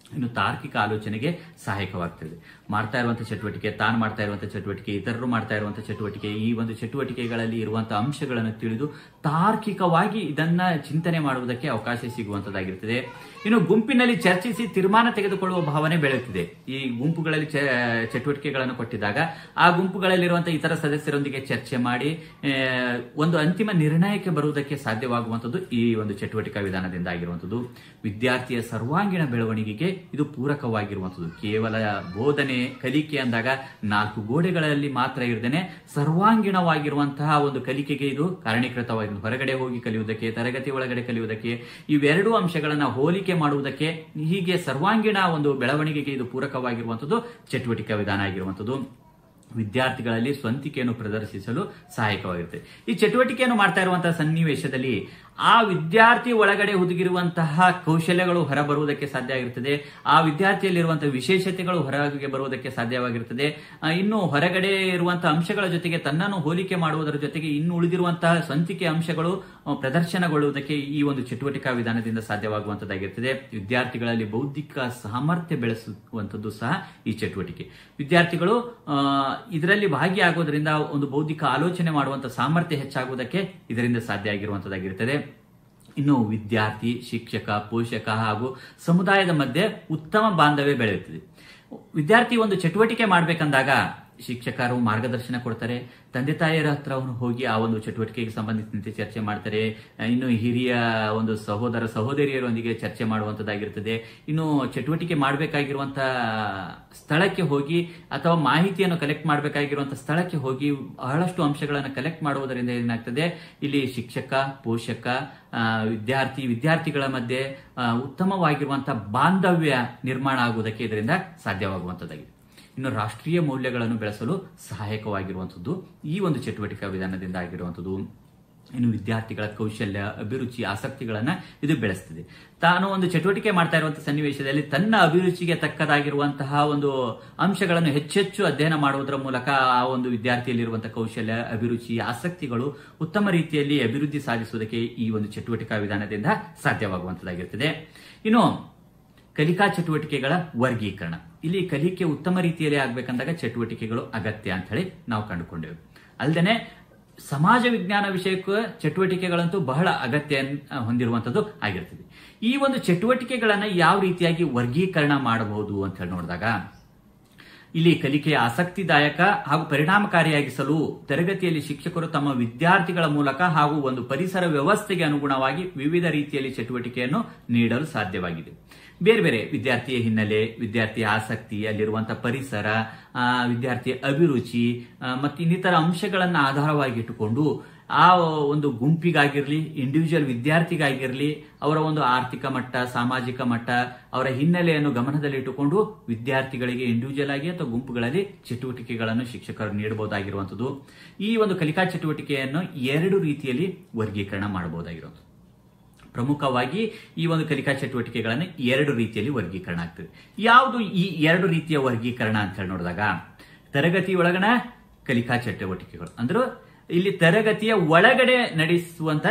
ಇನ್ನು ತಾರ್ಕಿಕ ಆಲೋಚನೆಗೆ ಸಹಾಯಕವಾಗ್ತದೆ ಮಾಡ್ತಾ ಇರುವಂತಹ ಚಟುವಟಿಕೆ ತಾನು ಮಾಡ್ತಾ ಇರುವಂತಹ ಚಟುವಟಿಕೆ ಇತರರು ಮಾಡ್ತಾ ಇರುವಂತಹ ಚಟುವಟಿಕೆ ಈ ಒಂದು ಚಟುವಟಿಕೆಗಳಲ್ಲಿ ಇರುವಂತಹ ಅಂಶಗಳನ್ನು ತಿಳಿದು ತಾರ್ಕಿಕವಾಗಿ ಇದನ್ನ ಚಿಂತನೆ ಮಾಡುವುದಕ್ಕೆ ಅವಕಾಶ ಸಿಗುವಂತದ್ದಾಗಿರ್ತದೆ ಇನ್ನು ಗುಂಪಿನಲ್ಲಿ ಚರ್ಚಿಸಿ ತೀರ್ಮಾನ ತೆಗೆದುಕೊಳ್ಳುವ ಭಾವನೆ ಬೆಳೆಯುತ್ತಿದೆ ಈ ಗುಂಪುಗಳಲ್ಲಿ ಚ- ಚಟುವಟಿಕೆಗಳನ್ನು ಕೊಟ್ಟಿದ್ದಾಗ ಆ ಗುಂಪುಗಳಲ್ಲಿರುವಂತಹ ಇತರ ಸದಸ್ಯರೊಂದಿಗೆ ಚರ್ಚೆ ಮಾಡಿ ಆ, ಒಂದು ಅಂತಿಮ ನಿರ್ಣಯಕ್ಕೆ ಬರುವುದಕ್ಕೆ ಸಾಧ್ಯವಾಗುವಂಥದ್ದು ಈ ಒಂದು ಚಟುವಟಿಕಾ ವಿಧಾನದಿಂದ ಆಗಿರುವಂಥದ್ದು ವಿದ್ಯಾರ್ಥಿಯ ಸರ್ವಾಂಗೀಣ ಬೆಳವಣಿಗೆಗೆ ಇದು ಪೂರಕವಾಗಿರುವಂಥದ್ದು ಕೇವಲ ಬೋಧನೆ ಕಲಿಕೆ ಅಂದಾಗ ನಾಲ್ಕು ಗೋಡೆಗಳಲ್ಲಿ ಮಾತ್ರ ಇರದೇನೆ ಸರ್ವಾಂಗೀಣವಾಗಿರುವಂತಹ ಒಂದು ಕಲಿಕೆಗೆ ಇದು ಕಾರಣೀಕೃತವಾಗಿರುವುದು ಹೊರಗಡೆ ಹೋಗಿ ಕಲಿಯುವುದಕ್ಕೆ ತರಗತಿ ಒಳಗಡೆ ಕಲಿಯುವುದಕ್ಕೆ ಇವೆರಡೂ ಅಂಶಗಳನ್ನ ಹೋಲಿಕೆ ಮಾಡುವುದಕ್ಕೆ ಹೀಗೆ ಸರ್ವಾಂಗೀಣ ಒಂದು ಬೆಳವಣಿಗೆಗೆ ಇದು ಪೂರಕವಾಗಿರುವಂಥದ್ದು ಚಟುವಟಿಕಾ ವಿಧಾನ ಆಗಿರುವಂಥದ್ದು ವಿದ್ಯಾರ್ಥಿಗಳಲ್ಲಿ ಸ್ವಂತಿಕೆಯನ್ನು ಪ್ರದರ್ಶಿಸಲು ಸಹಾಯಕವಾಗಿರುತ್ತೆ ಈ ಚಟುವಟಿಕೆಯನ್ನು ಮಾಡ್ತಾ ಇರುವಂತಹ ಸನ್ನಿವೇಶದಲ್ಲಿ ಆ ವಿದ್ಯಾರ್ಥಿ ಒಳಗಡೆ ಹುದುಗಿರುವಂತಹ ಕೌಶಲ್ಯಗಳು ಹೊರಬರುವುದಕ್ಕೆ ಸಾಧ್ಯ ಆಗಿರುತ್ತದೆ ಆ ವಿದ್ಯಾರ್ಥಿಯಲ್ಲಿರುವಂತಹ ವಿಶೇಷತೆಗಳು ಹೊರಗೆ ಬರುವುದಕ್ಕೆ ಸಾಧ್ಯವಾಗಿರುತ್ತದೆ ಆ, ಇನ್ನು ಹೊರಗಡೆ ಇರುವಂತಹ ಅಂಶಗಳ ಜೊತೆಗೆ ತನ್ನನ್ನು ಹೋಲಿಕೆ ಮಾಡುವುದರ ಜೊತೆಗೆ ಇನ್ನು ಉಳಿದಿರುವಂತಹ ಸ್ವಂತಿಕೆ ಅಂಶಗಳು ಆ, ಪ್ರದರ್ಶನಗೊಳ್ಳುವುದಕ್ಕೆ ಈ ಒಂದು ಚಟುವಟಿಕಾ ವಿಧಾನದಿಂದ ಸಾಧ್ಯವಾಗುವಂತದ್ದಾಗಿರುತ್ತದೆ ವಿದ್ಯಾರ್ಥಿಗಳಲ್ಲಿ ಬೌದ್ಧಿಕ ಸಾಮರ್ಥ್ಯ ಬೆಳೆಸುವಂತದ್ದು ಸಹ ಈ ಚಟುವಟಿಕೆ ವಿದ್ಯಾರ್ಥಿಗಳು ಆ, ಇದರಲ್ಲಿ ಭಾಗಿಯಾಗೋದ್ರಿಂದ ಒಂದು ಬೌದ್ಧಿಕ ಆಲೋಚನೆ ಮಾಡುವಂತ ಸಾಮರ್ಥ್ಯ ಹೆಚ್ಚಾಗುವುದಕ್ಕೆ ಇದರಿಂದ ಸಾಧ್ಯ ಆಗಿರುವಂತದ್ದಾಗಿರುತ್ತದೆ ಇನ್ನು ವಿದ್ಯಾರ್ಥಿ ಶಿಕ್ಷಕ ಪೋಷಕ ಹಾಗೂ ಸಮುದಾಯದ ಮಧ್ಯೆ ಉತ್ತಮ ಬಾಂಧವ್ಯ ಬೆಳೆಯುತ್ತದೆ ವಿದ್ಯಾರ್ಥಿ ಒಂದು ಚಟುವಟಿಕೆ ಮಾಡಬೇಕಂದಾಗ ಶಿಕ್ಷಕರು ಮಾರ್ಗದರ್ಶನ ಕೊಡ್ತಾರೆ ತಂದೆ ತಾಯಿಯರ ಹತ್ರ ಅವನು ಹೋಗಿ ಆ ಒಂದು ಚಟುವಟಿಕೆಗೆ ಸಂಬಂಧಿಸಿದಂತೆ ಚರ್ಚೆ ಮಾಡ್ತಾರೆ ಇನ್ನು ಹಿರಿಯ ಒಂದು ಸಹೋದರ ಸಹೋದರಿಯರೊಂದಿಗೆ ಚರ್ಚೆ ಮಾಡುವಂತದ್ದಾಗಿರ್ತದೆ ಇನ್ನು ಚಟುವಟಿಕೆ ಮಾಡಬೇಕಾಗಿರುವಂತ ಸ್ಥಳಕ್ಕೆ ಹೋಗಿ ಅಥವಾ ಮಾಹಿತಿಯನ್ನು ಕಲೆಕ್ಟ್ ಮಾಡಬೇಕಾಗಿರುವಂತ ಸ್ಥಳಕ್ಕೆ ಹೋಗಿ ಬಹಳಷ್ಟು ಅಂಶಗಳನ್ನು ಕಲೆಕ್ಟ್ ಮಾಡುವುದರಿಂದ ಏನಾಗ್ತದೆ ಇಲ್ಲಿ ಶಿಕ್ಷಕ ಪೋಷಕ ಆ, ವಿದ್ಯಾರ್ಥಿ ವಿದ್ಯಾರ್ಥಿಗಳ ಮಧ್ಯೆ ಆ, ಉತ್ತಮವಾಗಿರುವಂತಹ ಬಾಂಧವ್ಯ ನಿರ್ಮಾಣ ಆಗುವುದಕ್ಕೆ ಇದರಿಂದ ಸಾಧ್ಯವಾಗುವಂತದ್ದಾಗಿದೆ ಇನ್ನು ರಾಷ್ಟ್ರೀಯ ಮೌಲ್ಯಗಳನ್ನು ಬೆಳೆಸಲು ಸಹಾಯಕವಾಗಿರುವಂಥದ್ದು ಈ ಒಂದು ಚಟುವಟಿಕಾ ವಿಧಾನದಿಂದ ಆಗಿರುವಂಥದ್ದು ಇನ್ನು ವಿದ್ಯಾರ್ಥಿಗಳ ಕೌಶಲ್ಯ ಅಭಿರುಚಿ ಆಸಕ್ತಿಗಳನ್ನ ಇದು ಬೆಳೆಸ್ತದೆ ತಾನು ಒಂದು ಚಟುವಟಿಕೆ ಮಾಡ್ತಾ ಇರುವಂತಹ ಸನ್ನಿವೇಶದಲ್ಲಿ ತನ್ನ ಅಭಿರುಚಿಗೆ ತಕ್ಕದಾಗಿರುವಂತಹ ಒಂದು ಅಂಶಗಳನ್ನು ಹೆಚ್ಚೆಚ್ಚು ಅಧ್ಯಯನ ಮಾಡುವುದರ ಮೂಲಕ ಆ ಒಂದು ವಿದ್ಯಾರ್ಥಿಯಲ್ಲಿರುವಂತಹ ಕೌಶಲ್ಯ ಅಭಿರುಚಿ ಆಸಕ್ತಿಗಳು ಉತ್ತಮ ರೀತಿಯಲ್ಲಿ ಅಭಿವೃದ್ಧಿ ಸಾಧಿಸುವುದಕ್ಕೆ ಈ ಒಂದು ಚಟುವಟಿಕಾ ವಿಧಾನದಿಂದ ಸಾಧ್ಯವಾಗುವಂತದ್ದಾಗಿರ್ತದೆ ಇನ್ನು ಕಲಿಕಾ ಚಟುವಟಿಕೆಗಳ ವರ್ಗೀಕರಣ ಇಲ್ಲಿ ಕಲಿಕೆ ಉತ್ತಮ ರೀತಿಯಲ್ಲಿ ಆಗ್ಬೇಕಂದಾಗ ಚಟುವಟಿಕೆಗಳು ಅಗತ್ಯ ಅಂತ ಹೇಳಿ ನಾವು ಕಂಡುಕೊಂಡೆವು ಅಲ್ಲದೆ ಸಮಾಜ ವಿಜ್ಞಾನ ವಿಷಯಕ್ಕೂ ಚಟುವಟಿಕೆಗಳಂತೂ ಬಹಳ ಅಗತ್ಯ ಹೊಂದಿರುವಂತದ್ದು ಆಗಿರ್ತದೆ ಈ ಒಂದು ಚಟುವಟಿಕೆಗಳನ್ನ ಯಾವ ರೀತಿಯಾಗಿ ವರ್ಗೀಕರಣ ಮಾಡಬಹುದು ಅಂತ ಹೇಳಿ ನೋಡಿದಾಗ ಇಲ್ಲಿ ಕಲಿಕೆಯ ಆಸಕ್ತಿದಾಯಕ ಹಾಗೂ ಪರಿಣಾಮಕಾರಿಯಾಗಿಸಲು ತರಗತಿಯಲ್ಲಿ ಶಿಕ್ಷಕರು ತಮ್ಮ ವಿದ್ಯಾರ್ಥಿಗಳ ಮೂಲಕ ಹಾಗೂ ಒಂದು ಪರಿಸರ ವ್ಯವಸ್ಥೆಗೆ ಅನುಗುಣವಾಗಿ ವಿವಿಧ ರೀತಿಯಲ್ಲಿ ಚಟುವಟಿಕೆಯನ್ನು ನೀಡಲು ಸಾಧ್ಯವಾಗಿದೆ ಬೇರೆ ಬೇರೆ ವಿದ್ಯಾರ್ಥಿಯ ಹಿನ್ನೆಲೆ ವಿದ್ಯಾರ್ಥಿಯ ಆಸಕ್ತಿ ಅಲ್ಲಿರುವಂತಹ ಪರಿಸರ ಆ, ವಿದ್ಯಾರ್ಥಿಯ ಅಭಿರುಚಿ ಆ, ಮತ್ತು ಇನ್ನಿತರ ಅಂಶಗಳನ್ನು ಆಧಾರವಾಗಿಟ್ಟುಕೊಂಡು ಆ ಒಂದು ಗುಂಪಿಗಾಗಿರ್ಲಿ ಇಂಡಿವಿಜುವಲ್ ವಿದ್ಯಾರ್ಥಿಗಾಗಿರ್ಲಿ ಅವರ ಒಂದು ಆರ್ಥಿಕ ಮಟ್ಟ ಸಾಮಾಜಿಕ ಮಟ್ಟ ಅವರ ಹಿನ್ನೆಲೆಯನ್ನು ಗಮನದಲ್ಲಿಟ್ಟುಕೊಂಡು ವಿದ್ಯಾರ್ಥಿಗಳಿಗೆ ಇಂಡಿವಿಜುವಲ್ ಆಗಿ ಅಥವಾ ಗುಂಪುಗಳಲ್ಲಿ ಚಟುವಟಿಕೆಗಳನ್ನು ಶಿಕ್ಷಕರು ನೀಡಬಹುದಾಗಿರುವಂಥದ್ದು ಈ ಒಂದು ಕಲಿಕಾ ಚಟುವಟಿಕೆಯನ್ನು ಎರಡು ರೀತಿಯಲ್ಲಿ ವರ್ಗೀಕರಣ ಮಾಡಬಹುದಾಗಿರುವಂಥದ್ದು ಪ್ರಮುಖವಾಗಿ ಈ ಒಂದು ಕಲಿಕಾ ಚಟುವಟಿಕೆಗಳನ್ನು ಎರಡು ರೀತಿಯಲ್ಲಿ ವರ್ಗೀಕರಣ ಆಗ್ತದೆ ಯಾವುದು ಈ ಎರಡು ರೀತಿಯ ವರ್ಗೀಕರಣ ಅಂತ ಹೇಳಿ ನೋಡಿದಾಗ ತರಗತಿ ಒಳಗಣ ಕಲಿಕಾ ಚಟುವಟಿಕೆಗಳು ಅಂದ್ರೆ ಇಲ್ಲಿ ತರಗತಿಯ ಒಳಗಡೆ ನಡೆಸುವಂತ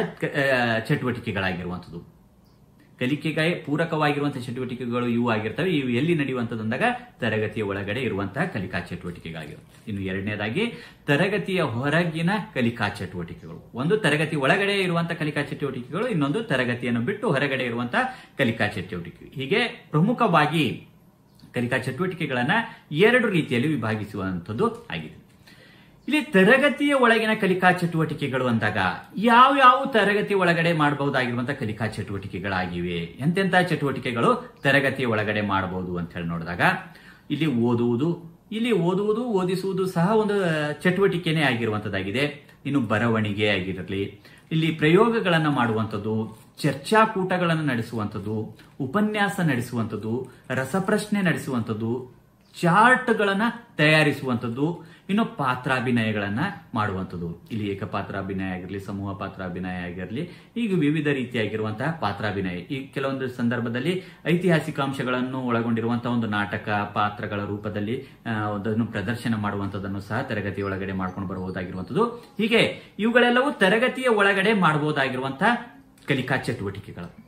ಚಟುವಟಿಕೆಗಳಾಗಿರುವಂಥದ್ದು ಕಲಿಕೆಗೆ ಪೂರಕವಾಗಿರುವಂತಹ ಚಟುವಟಿಕೆಗಳು ಇವು ಆಗಿರ್ತವೆ ಇವು ಎಲ್ಲಿ ನಡೆಯುವಂಥದ್ದು ಅಂದಾಗ ತರಗತಿಯ ಒಳಗಡೆ ಇರುವಂತಹ ಕಲಿಕಾ ಚಟುವಟಿಕೆಗಳಾಗಿರುತ್ತೆ ಇನ್ನು ಎರಡನೇದಾಗಿ ತರಗತಿಯ ಹೊರಗಿನ ಕಲಿಕಾ ಚಟುವಟಿಕೆಗಳು ಒಂದು ತರಗತಿ ಒಳಗಡೆ ಇರುವಂತಹ ಕಲಿಕಾ ಚಟುವಟಿಕೆಗಳು ಇನ್ನೊಂದು ತರಗತಿಯನ್ನು ಬಿಟ್ಟು ಹೊರಗಡೆ ಇರುವಂತಹ ಕಲಿಕಾ ಚಟುವಟಿಕೆ ಹೀಗೆ ಪ್ರಮುಖವಾಗಿ ಕಲಿಕಾ ಚಟುವಟಿಕೆಗಳನ್ನ ಎರಡು ರೀತಿಯಲ್ಲಿ ವಿಭಾಗಿಸುವಂಥದ್ದು ಆಗಿದೆ ಇಲ್ಲಿ ತರಗತಿಯ ಒಳಗಿನ ಕಲಿಕಾ ಚಟುವಟಿಕೆಗಳು ಅಂದಾಗ ಯಾವ ಯಾವ ತರಗತಿ ಒಳಗಡೆ ಮಾಡಬಹುದಾಗಿರುವಂತಹ ಕಲಿಕಾ ಚಟುವಟಿಕೆಗಳಾಗಿವೆ ಎಂತೆಂತ ಚಟುವಟಿಕೆಗಳು ತರಗತಿಯ ಒಳಗಡೆ ಮಾಡಬಹುದು ಅಂತ ಹೇಳಿ ನೋಡಿದಾಗ ಇಲ್ಲಿ ಓದುವುದು ಇಲ್ಲಿ ಓದುವುದು ಓದಿಸುವುದು ಸಹ ಒಂದು ಚಟುವಟಿಕೆನೇ ಆಗಿರುವಂತದ್ದಾಗಿದೆ ಇನ್ನು ಬರವಣಿಗೆ ಆಗಿರಲಿ ಇಲ್ಲಿ ಪ್ರಯೋಗಗಳನ್ನು ಮಾಡುವಂಥದ್ದು ಚರ್ಚಾಕೂಟಗಳನ್ನು ನಡೆಸುವಂಥದ್ದು ಉಪನ್ಯಾಸ ನಡೆಸುವಂಥದ್ದು ರಸಪ್ರಶ್ನೆ ನಡೆಸುವಂಥದ್ದು ಚಾರ್ಟ್ಗಳನ್ನ ತಯಾರಿಸುವಂಥದ್ದು ಇನ್ನು ಪಾತ್ರಾಭಿನಯಗಳನ್ನ ಮಾಡುವಂಥದ್ದು ಇಲ್ಲಿ ಏಕಪಾತ್ರಾಭಿನಯ ಆಗಿರಲಿ ಸಮೂಹ ಪಾತ್ರಾಭಿನಯ ಆಗಿರಲಿ ಈಗ ವಿವಿಧ ರೀತಿಯಾಗಿರುವಂತಹ ಪಾತ್ರಾಭಿನಯ ಈ ಕೆಲವೊಂದು ಸಂದರ್ಭದಲ್ಲಿ ಐತಿಹಾಸಿಕ ಅಂಶಗಳನ್ನು ಒಳಗೊಂಡಿರುವಂತಹ ಒಂದು ನಾಟಕ ಪಾತ್ರಗಳ ರೂಪದಲ್ಲಿ ಆ, ಅದನ್ನು ಪ್ರದರ್ಶನ ಮಾಡುವಂಥದ್ದನ್ನು ಸಹ ತರಗತಿ ಒಳಗಡೆ ಮಾಡ್ಕೊಂಡು ಬರಬಹುದಾಗಿರುವಂಥದ್ದು ಹೀಗೆ ಇವುಗಳೆಲ್ಲವೂ ತರಗತಿಯ ಒಳಗಡೆ ಮಾಡಬಹುದಾಗಿರುವಂತಹ ಕಲಿಕಾ ಚಟುವಟಿಕೆಗಳು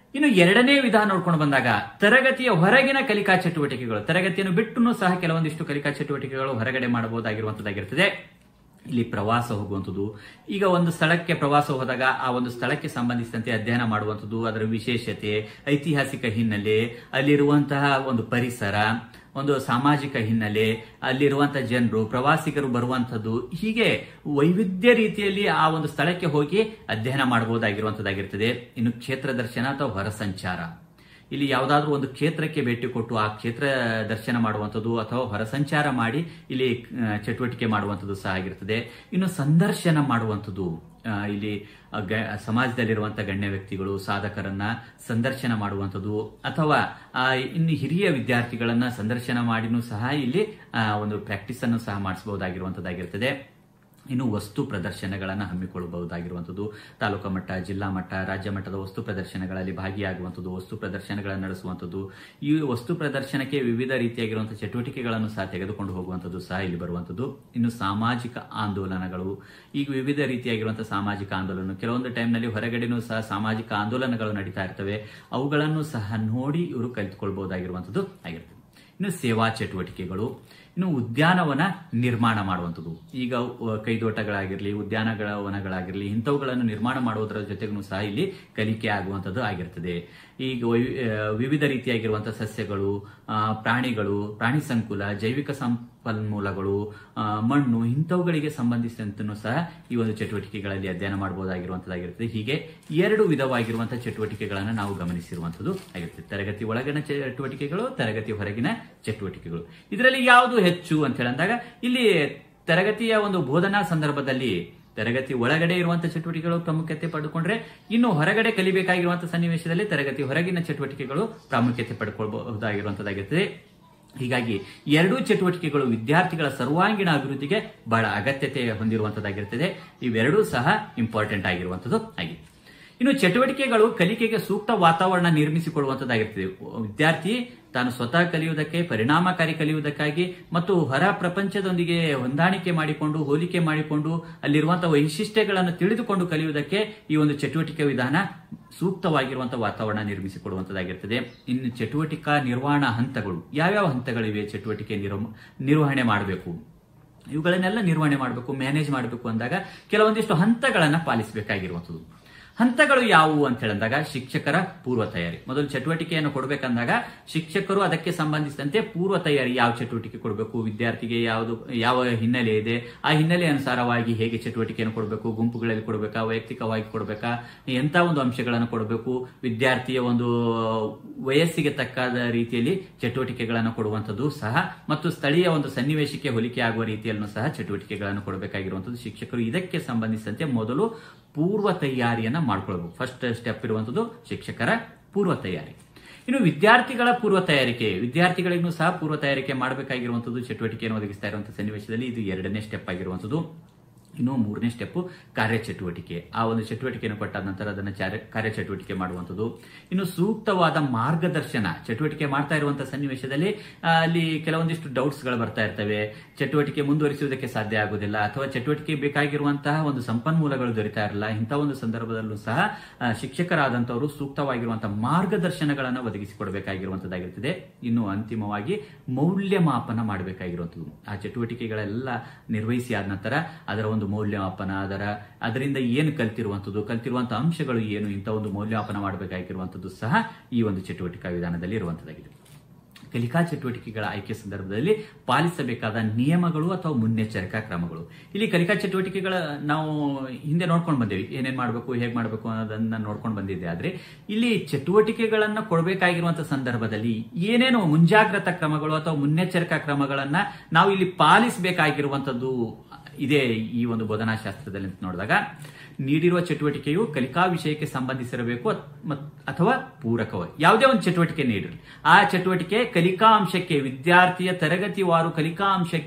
ಇನ್ನು ಎರಡನೇ ವಿಧಾನ ನೋಡ್ಕೊಂಡು ಬಂದಾಗ ತರಗತಿಯ ಹೊರಗಿನ ಕಲಿಕಾ ಚಟುವಟಿಕೆಗಳು ತರಗತಿಯನ್ನು ಬಿಟ್ಟು ಸಹ ಕೆಲವೊಂದಿಷ್ಟು ಕಲಿಕಾ ಚಟುವಟಿಕೆಗಳು ಹೊರಗಡೆ ಮಾಡಬಹುದಾಗಿರುವಂತದ್ದಾಗಿರ್ತದೆ ಇಲ್ಲಿ ಪ್ರವಾಸ ಹೋಗುವಂಥದ್ದು ಈಗ ಒಂದು ಸ್ಥಳಕ್ಕೆ ಪ್ರವಾಸ ಹೋದಾಗ ಆ ಒಂದು ಸ್ಥಳಕ್ಕೆ ಸಂಬಂಧಿಸಿದಂತೆ ಅಧ್ಯಯನ ಮಾಡುವಂಥದ್ದು ಅದರ ವಿಶೇಷತೆ ಐತಿಹಾಸಿಕ ಹಿನ್ನೆಲೆ ಅಲ್ಲಿರುವಂತಹ ಒಂದು ಪರಿಸರ ಒಂದು ಸಾಮಾಜಿಕ ಹಿನ್ನೆಲೆ ಅಲ್ಲಿರುವಂತಹ ಜನರು ಪ್ರವಾಸಿಗರು ಬರುವಂತದ್ದು ಹೀಗೆ ವೈವಿಧ್ಯ ರೀತಿಯಲ್ಲಿ ಆ ಒಂದು ಸ್ಥಳಕ್ಕೆ ಹೋಗಿ ಅಧ್ಯಯನ ಮಾಡಬಹುದಾಗಿರುವಂತದ್ದಾಗಿರ್ತದೆ ಇನ್ನು ಕ್ಷೇತ್ರ ದರ್ಶನ ಅಥವಾ ಹೊರಸಂಚಾರ ಇಲ್ಲಿ ಯಾವುದಾದ್ರೂ ಒಂದು ಕ್ಷೇತ್ರಕ್ಕೆ ಭೇಟಿ ಕೊಟ್ಟು ಆ ಕ್ಷೇತ್ರ ದರ್ಶನ ಮಾಡುವಂಥದ್ದು ಅಥವಾ ಹೊರಸಂಚಾರ ಮಾಡಿ ಇಲ್ಲಿ ಆ, ಚಟುವಟಿಕೆ ಮಾಡುವಂಥದ್ದು ಸಹ ಆಗಿರ್ತದೆ ಇನ್ನು ಸಂದರ್ಶನ ಮಾಡುವಂಥದ್ದು ಆ, ಇಲ್ಲಿ ಆ, ಗ- ಸಮಾಜದಲ್ಲಿರುವಂತಹ ಗಣ್ಯ ವ್ಯಕ್ತಿಗಳು ಸಾಧಕರನ್ನ ಸಂದರ್ಶನ ಮಾಡುವಂಥದ್ದು ಅಥವಾ ಆ, ಇನ್ನು ಹಿರಿಯ ವಿದ್ಯಾರ್ಥಿಗಳನ್ನ ಸಂದರ್ಶನ ಮಾಡಿನೂ ಸಹ ಇಲ್ಲಿ ಆ, ಒಂದು ಪ್ರಾಕ್ಟೀಸ್ ಅನ್ನು ಸಹ ಮಾಡಿಸಬಹುದಾಗಿರುವಂತದ್ದಾಗಿರ್ತದೆ ಇನ್ನು ವಸ್ತು ಪ್ರದರ್ಶನಗಳನ್ನು ಹಮ್ಮಿಕೊಳ್ಳಬಹುದಾಗಿರುವಂಥದ್ದು ತಾಲೂಕು ಮಟ್ಟ ಜಿಲ್ಲಾ ಮಟ್ಟ ರಾಜ್ಯ ಮಟ್ಟದ ವಸ್ತು ಪ್ರದರ್ಶನಗಳಲ್ಲಿ ಭಾಗಿಯಾಗುವಂಥದ್ದು ವಸ್ತು ಪ್ರದರ್ಶನಗಳನ್ನು ನಡೆಸುವಂಥದ್ದು ಈ ವಸ್ತು ಪ್ರದರ್ಶನಕ್ಕೆ ವಿವಿಧ ರೀತಿಯಾಗಿರುವಂತಹ ಚಟುವಟಿಕೆಗಳನ್ನು ಸಹ ತೆಗೆದುಕೊಂಡು ಹೋಗುವಂಥದ್ದು ಸಹ ಇಲ್ಲಿ ಬರುವಂಥದ್ದು ಇನ್ನು ಸಾಮಾಜಿಕ ಆಂದೋಲನಗಳು ಈಗ ವಿವಿಧ ರೀತಿಯಾಗಿರುವಂತಹ ಸಾಮಾಜಿಕ ಆಂದೋಲನ ಕೆಲವೊಂದು ಟೈಮ್ನಲ್ಲಿ ಹೊರಗಡೆನೂ ಸಹ ಸಾಮಾಜಿಕ ಆಂದೋಲನಗಳು ನಡೀತಾ ಇರ್ತವೆ ಅವುಗಳನ್ನು ಸಹ ನೋಡಿ ಇವರು ಕಲಿತುಕೊಳ್ಬಹುದಾಗಿರುವಂಥದ್ದು ಆಗಿರ್ತದೆ ಇನ್ನು ಸೇವಾ ಚಟುವಟಿಕೆಗಳು ಇನ್ನು ಉದ್ಯಾನವನ ನಿರ್ಮಾಣ ಮಾಡುವಂಥದ್ದು ಈಗ ಅಹ್, ಕೈದೋಟಗಳಾಗಿರಲಿ ಉದ್ಯಾನವನಗಳಾಗಿರಲಿ ಇಂಥವುಗಳನ್ನು ನಿರ್ಮಾಣ ಮಾಡುವುದರ ಜೊತೆಗೂ ಸಹ ಇಲ್ಲಿ ಕಲಿಕೆ ಆಗುವಂಥದ್ದು ಆಗಿರ್ತದೆ ಈಗ ವೈ- ಅಹ್, ವಿವಿಧ ರೀತಿಯಾಗಿರುವಂತಹ ಸಸ್ಯಗಳು ಆ, ಪ್ರಾಣಿಗಳು ಪ್ರಾಣಿ ಸಂಕುಲ ಜೈವಿಕ ಸಂಪನ್ಮೂಲಗಳು ಆ, ಮಣ್ಣು ಇಂಥವುಗಳಿಗೆ ಸಂಬಂಧಿಸಿದಂತೂ ಸಹ ಈ ಒಂದು ಚಟುವಟಿಕೆಗಳಲ್ಲಿ ಅಧ್ಯಯನ ಮಾಡಬಹುದಾಗಿರುವಂತದ್ದಾಗಿರ್ತದೆ ಹೀಗೆ ಎರಡು ವಿಧವಾಗಿರುವಂತಹ ಚಟುವಟಿಕೆಗಳನ್ನು ನಾವು ಗಮನಿಸಿರುವಂತದ್ದು ಆಗಿರ್ತದೆ ತರಗತಿ ಒಳಗಿನ ಚಟುವಟಿಕೆಗಳು ತರಗತಿ ಹೊರಗಿನ ಚಟುವಟಿಕೆಗಳು ಇದರಲ್ಲಿ ಯಾವುದು ಹೆಚ್ಚು ಅಂತ ಹೇಳಂದಾಗ ಇಲ್ಲಿ ತರಗತಿಯ ಒಂದು ಬೋಧನಾ ಸಂದರ್ಭದಲ್ಲಿ ತರಗತಿ ಒಳಗಡೆ ಇರುವಂತಹ ಚಟುವಟಿಕೆಗಳು ಪ್ರಾಮುಖ್ಯತೆ ಪಡೆದುಕೊಂಡ್ರೆ ಇನ್ನು ಹೊರಗಡೆ ಕಲಿಬೇಕಾಗಿರುವಂತಹ ಸನ್ನಿವೇಶದಲ್ಲಿ ತರಗತಿ ಹೊರಗಿನ ಚಟುವಟಿಕೆಗಳು ಪ್ರಾಮುಖ್ಯತೆ ಪಡ್ಕೊಳ್ಬಹುದಾಗಿರುವಂತದ್ದಾಗಿರ್ತದೆ ಹೀಗಾಗಿ ಎರಡೂ ಚಟುವಟಿಕೆಗಳು ವಿದ್ಯಾರ್ಥಿಗಳ ಸರ್ವಾಂಗೀಣ ಅಭಿವೃದ್ಧಿಗೆ ಬಹಳ ಅಗತ್ಯತೆ ಹೊಂದಿರುವಂತದ್ದಾಗಿರ್ತದೆ ಇವೆರಡೂ ಸಹ ಇಂಪಾರ್ಟೆಂಟ್ ಆಗಿರುವಂತದ್ದು ಆಗಿದೆ ಇನ್ನು ಚಟುವಟಿಕೆಗಳು ಕಲಿಕೆಗೆ ಸೂಕ್ತ ವಾತಾವರಣ ನಿರ್ಮಿಸಿಕೊಡುವಂತದ್ದಾಗಿರ್ತದೆ ವಿದ್ಯಾರ್ಥಿ ತಾನು ಸ್ವತಃ ಕಲಿಯುವುದಕ್ಕೆ ಪರಿಣಾಮಕಾರಿ ಕಲಿಯುವುದಕ್ಕಾಗಿ ಮತ್ತು ಹೊರ ಪ್ರಪಂಚದೊಂದಿಗೆ ಹೊಂದಾಣಿಕೆ ಮಾಡಿಕೊಂಡು ಹೋಲಿಕೆ ಮಾಡಿಕೊಂಡು ಅಲ್ಲಿರುವಂತಹ ವೈಶಿಷ್ಟ್ಯಗಳನ್ನು ತಿಳಿದುಕೊಂಡು ಕಲಿಯುವುದಕ್ಕೆ ಈ ಒಂದು ಚಟುವಟಿಕೆ ವಿಧಾನ ಸೂಕ್ತವಾಗಿರುವಂತಹ ವಾತಾವರಣ ನಿರ್ಮಿಸಿಕೊಡುವಂತದ್ದಾಗಿರ್ತದೆ ಇನ್ನು ಚಟುವಟಿಕಾ ನಿರ್ವಹಣಾ ಹಂತಗಳು ಯಾವ್ಯಾವ ಹಂತಗಳಿವೆ ಚಟುವಟಿಕೆ ನಿರ್ವ- ನಿರ್ವಹಣೆ ಮಾಡಬೇಕು ಇವುಗಳನ್ನೆಲ್ಲ ನಿರ್ವಹಣೆ ಮಾಡಬೇಕು ಮ್ಯಾನೇಜ್ ಮಾಡಬೇಕು ಅಂದಾಗ ಕೆಲವೊಂದಿಷ್ಟು ಹಂತಗಳನ್ನು ಪಾಲಿಸಬೇಕಾಗಿರುವಂಥದ್ದು ಹಂತಗಳು ಯಾವುವು ಅಂತ ಹೇಳಿದಾಗ ಶಿಕ್ಷಕರ ಪೂರ್ವ ತಯಾರಿ ಮೊದಲು ಚಟುವಟಿಕೆಯನ್ನು ಕೊಡಬೇಕಂದಾಗ ಶಿಕ್ಷಕರು ಅದಕ್ಕೆ ಸಂಬಂಧಿಸಿದಂತೆ ಪೂರ್ವ ತಯಾರಿ ಯಾವ ಚಟುವಟಿಕೆ ಕೊಡಬೇಕು ವಿದ್ಯಾರ್ಥಿಗೆ ಯಾವುದು ಯಾವ ಹಿನ್ನೆಲೆ ಇದೆ ಆ ಹಿನ್ನೆಲೆ ಅನುಸಾರವಾಗಿ ಹೇಗೆ ಚಟುವಟಿಕೆಯನ್ನು ಕೊಡಬೇಕು ಗುಂಪುಗಳಲ್ಲಿ ಕೊಡಬೇಕಾ ವೈಯಕ್ತಿಕವಾಗಿ ಕೊಡಬೇಕಾ ಎಂತ ಒಂದು ಅಂಶಗಳನ್ನು ಕೊಡಬೇಕು ವಿದ್ಯಾರ್ಥಿಯ ಒಂದು ವಯಸ್ಸಿಗೆ ತಕ್ಕಾದ ರೀತಿಯಲ್ಲಿ ಚಟುವಟಿಕೆಗಳನ್ನು ಕೊಡುವಂಥದ್ದು ಸಹ ಮತ್ತು ಸ್ಥಳೀಯ ಒಂದು ಸನ್ನಿವೇಶಕ್ಕೆ ಹೋಲಿಕೆ ಆಗುವ ರೀತಿಯಲ್ಲೂ ಸಹ ಚಟುವಟಿಕೆಗಳನ್ನು ಕೊಡಬೇಕಾಗಿರುವಂಥದ್ದು ಶಿಕ್ಷಕರು ಇದಕ್ಕೆ ಸಂಬಂಧಿಸಿದಂತೆ ಮೊದಲು ಪೂರ್ವ ತಯಾರಿಯನ್ನ ಮಾಡ್ಕೊಳ್ಬೇಕು ಫಸ್ಟ್ ಸ್ಟೆಪ್ ಇರುವಂಥದ್ದು ಶಿಕ್ಷಕರ ಪೂರ್ವ ತಯಾರಿ ಇನ್ನು ವಿದ್ಯಾರ್ಥಿಗಳ ಪೂರ್ವ ತಯಾರಿಕೆ ವಿದ್ಯಾರ್ಥಿಗಳಿಗೂ ಸಹ ಪೂರ್ವ ತಯಾರಿಕೆ ಮಾಡಬೇಕಾಗಿರುವಂಥದ್ದು ಚಟುವಟಿಕೆಯನ್ನು ಒದಗಿಸ್ತಾ ಇರುವಂತಹ ಸನ್ನಿವೇಶದಲ್ಲಿ ಇದು ಎರಡನೇ ಸ್ಟೆಪ್ ಆಗಿರುವಂಥದ್ದು ಇನ್ನು ಮೂರನೇ ಸ್ಟೆಪ್ ಕಾರ್ಯಚಟುವಟಿಕೆ ಆ ಒಂದು ಚಟುವಟಿಕೆಯನ್ನು ಕೊಟ್ಟಾದ ನಂತರ ಅದನ್ನು ಚಾರ- ಕಾರ್ಯಚಟುವಟಿಕೆ ಮಾಡುವಂಥದ್ದು ಇನ್ನು ಸೂಕ್ತವಾದ ಮಾರ್ಗದರ್ಶನ ಚಟುವಟಿಕೆ ಮಾಡ್ತಾ ಇರುವಂತಹ ಸನ್ನಿವೇಶದಲ್ಲಿ ಆ, ಅಲ್ಲಿ ಕೆಲವೊಂದಿಷ್ಟು ಡೌಟ್ಸ್ ಗಳು ಬರ್ತಾ ಇರ್ತವೆ ಚಟುವಟಿಕೆ ಮುಂದುವರಿಸುವುದಕ್ಕೆ ಸಾಧ್ಯ ಆಗುವುದಿಲ್ಲ ಅಥವಾ ಚಟುವಟಿಕೆ ಬೇಕಾಗಿರುವಂತಹ ಒಂದು ಸಂಪನ್ಮೂಲಗಳು ದೊರೀತಾ ಇರಲ್ಲ ಇಂಥ ಒಂದು ಸಂದರ್ಭದಲ್ಲೂ ಸಹ ಆ, ಶಿಕ್ಷಕರಾದಂತವರು ಸೂಕ್ತವಾಗಿರುವಂತಹ ಮಾರ್ಗದರ್ಶನಗಳನ್ನು ಒದಗಿಸಿಕೊಡಬೇಕಾಗಿರುವಂತದ್ದಾಗಿರ್ತದೆ ಇನ್ನು ಅಂತಿಮವಾಗಿ ಮೌಲ್ಯಮಾಪನ ಮಾಡಬೇಕಾಗಿರುವಂಥದ್ದು ಆ ಚಟುವಟಿಕೆಗಳೆಲ್ಲ ನಿರ್ವಹಿಸಿ ಆದ ನಂತರ ಅದರ ಒಂದು ಮೌಲ್ಯಮಾಪನ ಅದರ ಅದರಿಂದ ಏನು ಕಲ್ತಿರುವಂಥದ್ದು ಕಲ್ತಿರುವಂತಹ ಅಂಶಗಳು ಏನು ಇಂಥ ಒಂದು ಮೌಲ್ಯಮಾಪನ ಮಾಡಬೇಕಾಗಿರುವಂಥದ್ದು ಸಹ ಈ ಒಂದು ಚಟುವಟಿಕಾ ವಿಧಾನದಲ್ಲಿ ಇರುವಂತದ್ದಾಗಿದೆ ಕಲಿಕಾ ಚಟುವಟಿಕೆಗಳ ಆಯ್ಕೆ ಸಂದರ್ಭದಲ್ಲಿ ಪಾಲಿಸಬೇಕಾದ ನಿಯಮಗಳು ಅಥವಾ ಮುನ್ನೆಚ್ಚರಿಕಾ ಕ್ರಮಗಳು ಇಲ್ಲಿ ಕಲಿಕಾ ಚಟುವಟಿಕೆಗಳ ನಾವು ಹಿಂದೆ ನೋಡ್ಕೊಂಡು ಬಂದೇವಿ ಏನೇನ್ ಮಾಡಬೇಕು ಹೇಗೆ ಮಾಡಬೇಕು ಅನ್ನೋದನ್ನ ನೋಡ್ಕೊಂಡು ಬಂದಿದ್ದೆ ಆದ್ರೆ ಇಲ್ಲಿ ಚಟುವಟಿಕೆಗಳನ್ನ ಕೊಡಬೇಕಾಗಿರುವಂತಹ ಸಂದರ್ಭದಲ್ಲಿ ಏನೇನು ಮುಂಜಾಗ್ರತಾ ಕ್ರಮಗಳು ಅಥವಾ ಮುನ್ನೆಚ್ಚರಿಕಾ ಕ್ರಮಗಳನ್ನ ನಾವು ಇಲ್ಲಿ ಪಾಲಿಸಬೇಕಾಗಿರುವಂತದ್ದು ಇದೆ ಈ ಒಂದು ಬೋಧನಾಶಾಸ್ತ್ರದಲ್ಲಿ ಅಂತ ನೋಡಿದಾಗ ನೀಡಿರುವ ಚಟುವಟಿಕೆಯು ಕಲಿಕಾ ವಿಷಯಕ್ಕೆ ಸಂಬಂಧಿಸಿರಬೇಕು ಅತ್- ಮತ್- ಅಥವಾ ಪೂರಕವಾಗಿ ಯಾವುದೇ ಒಂದು ಚಟುವಟಿಕೆ ನೀಡಿರಲಿ ಆ ಚಟುವಟಿಕೆ ಕಲಿಕಾ ಅಂಶಕ್ಕೆ ವಿದ್ಯಾರ್ಥಿಯ ತರಗತಿವಾರು ಕಲಿಕಾ ಅಂಶಕ್ಕೆ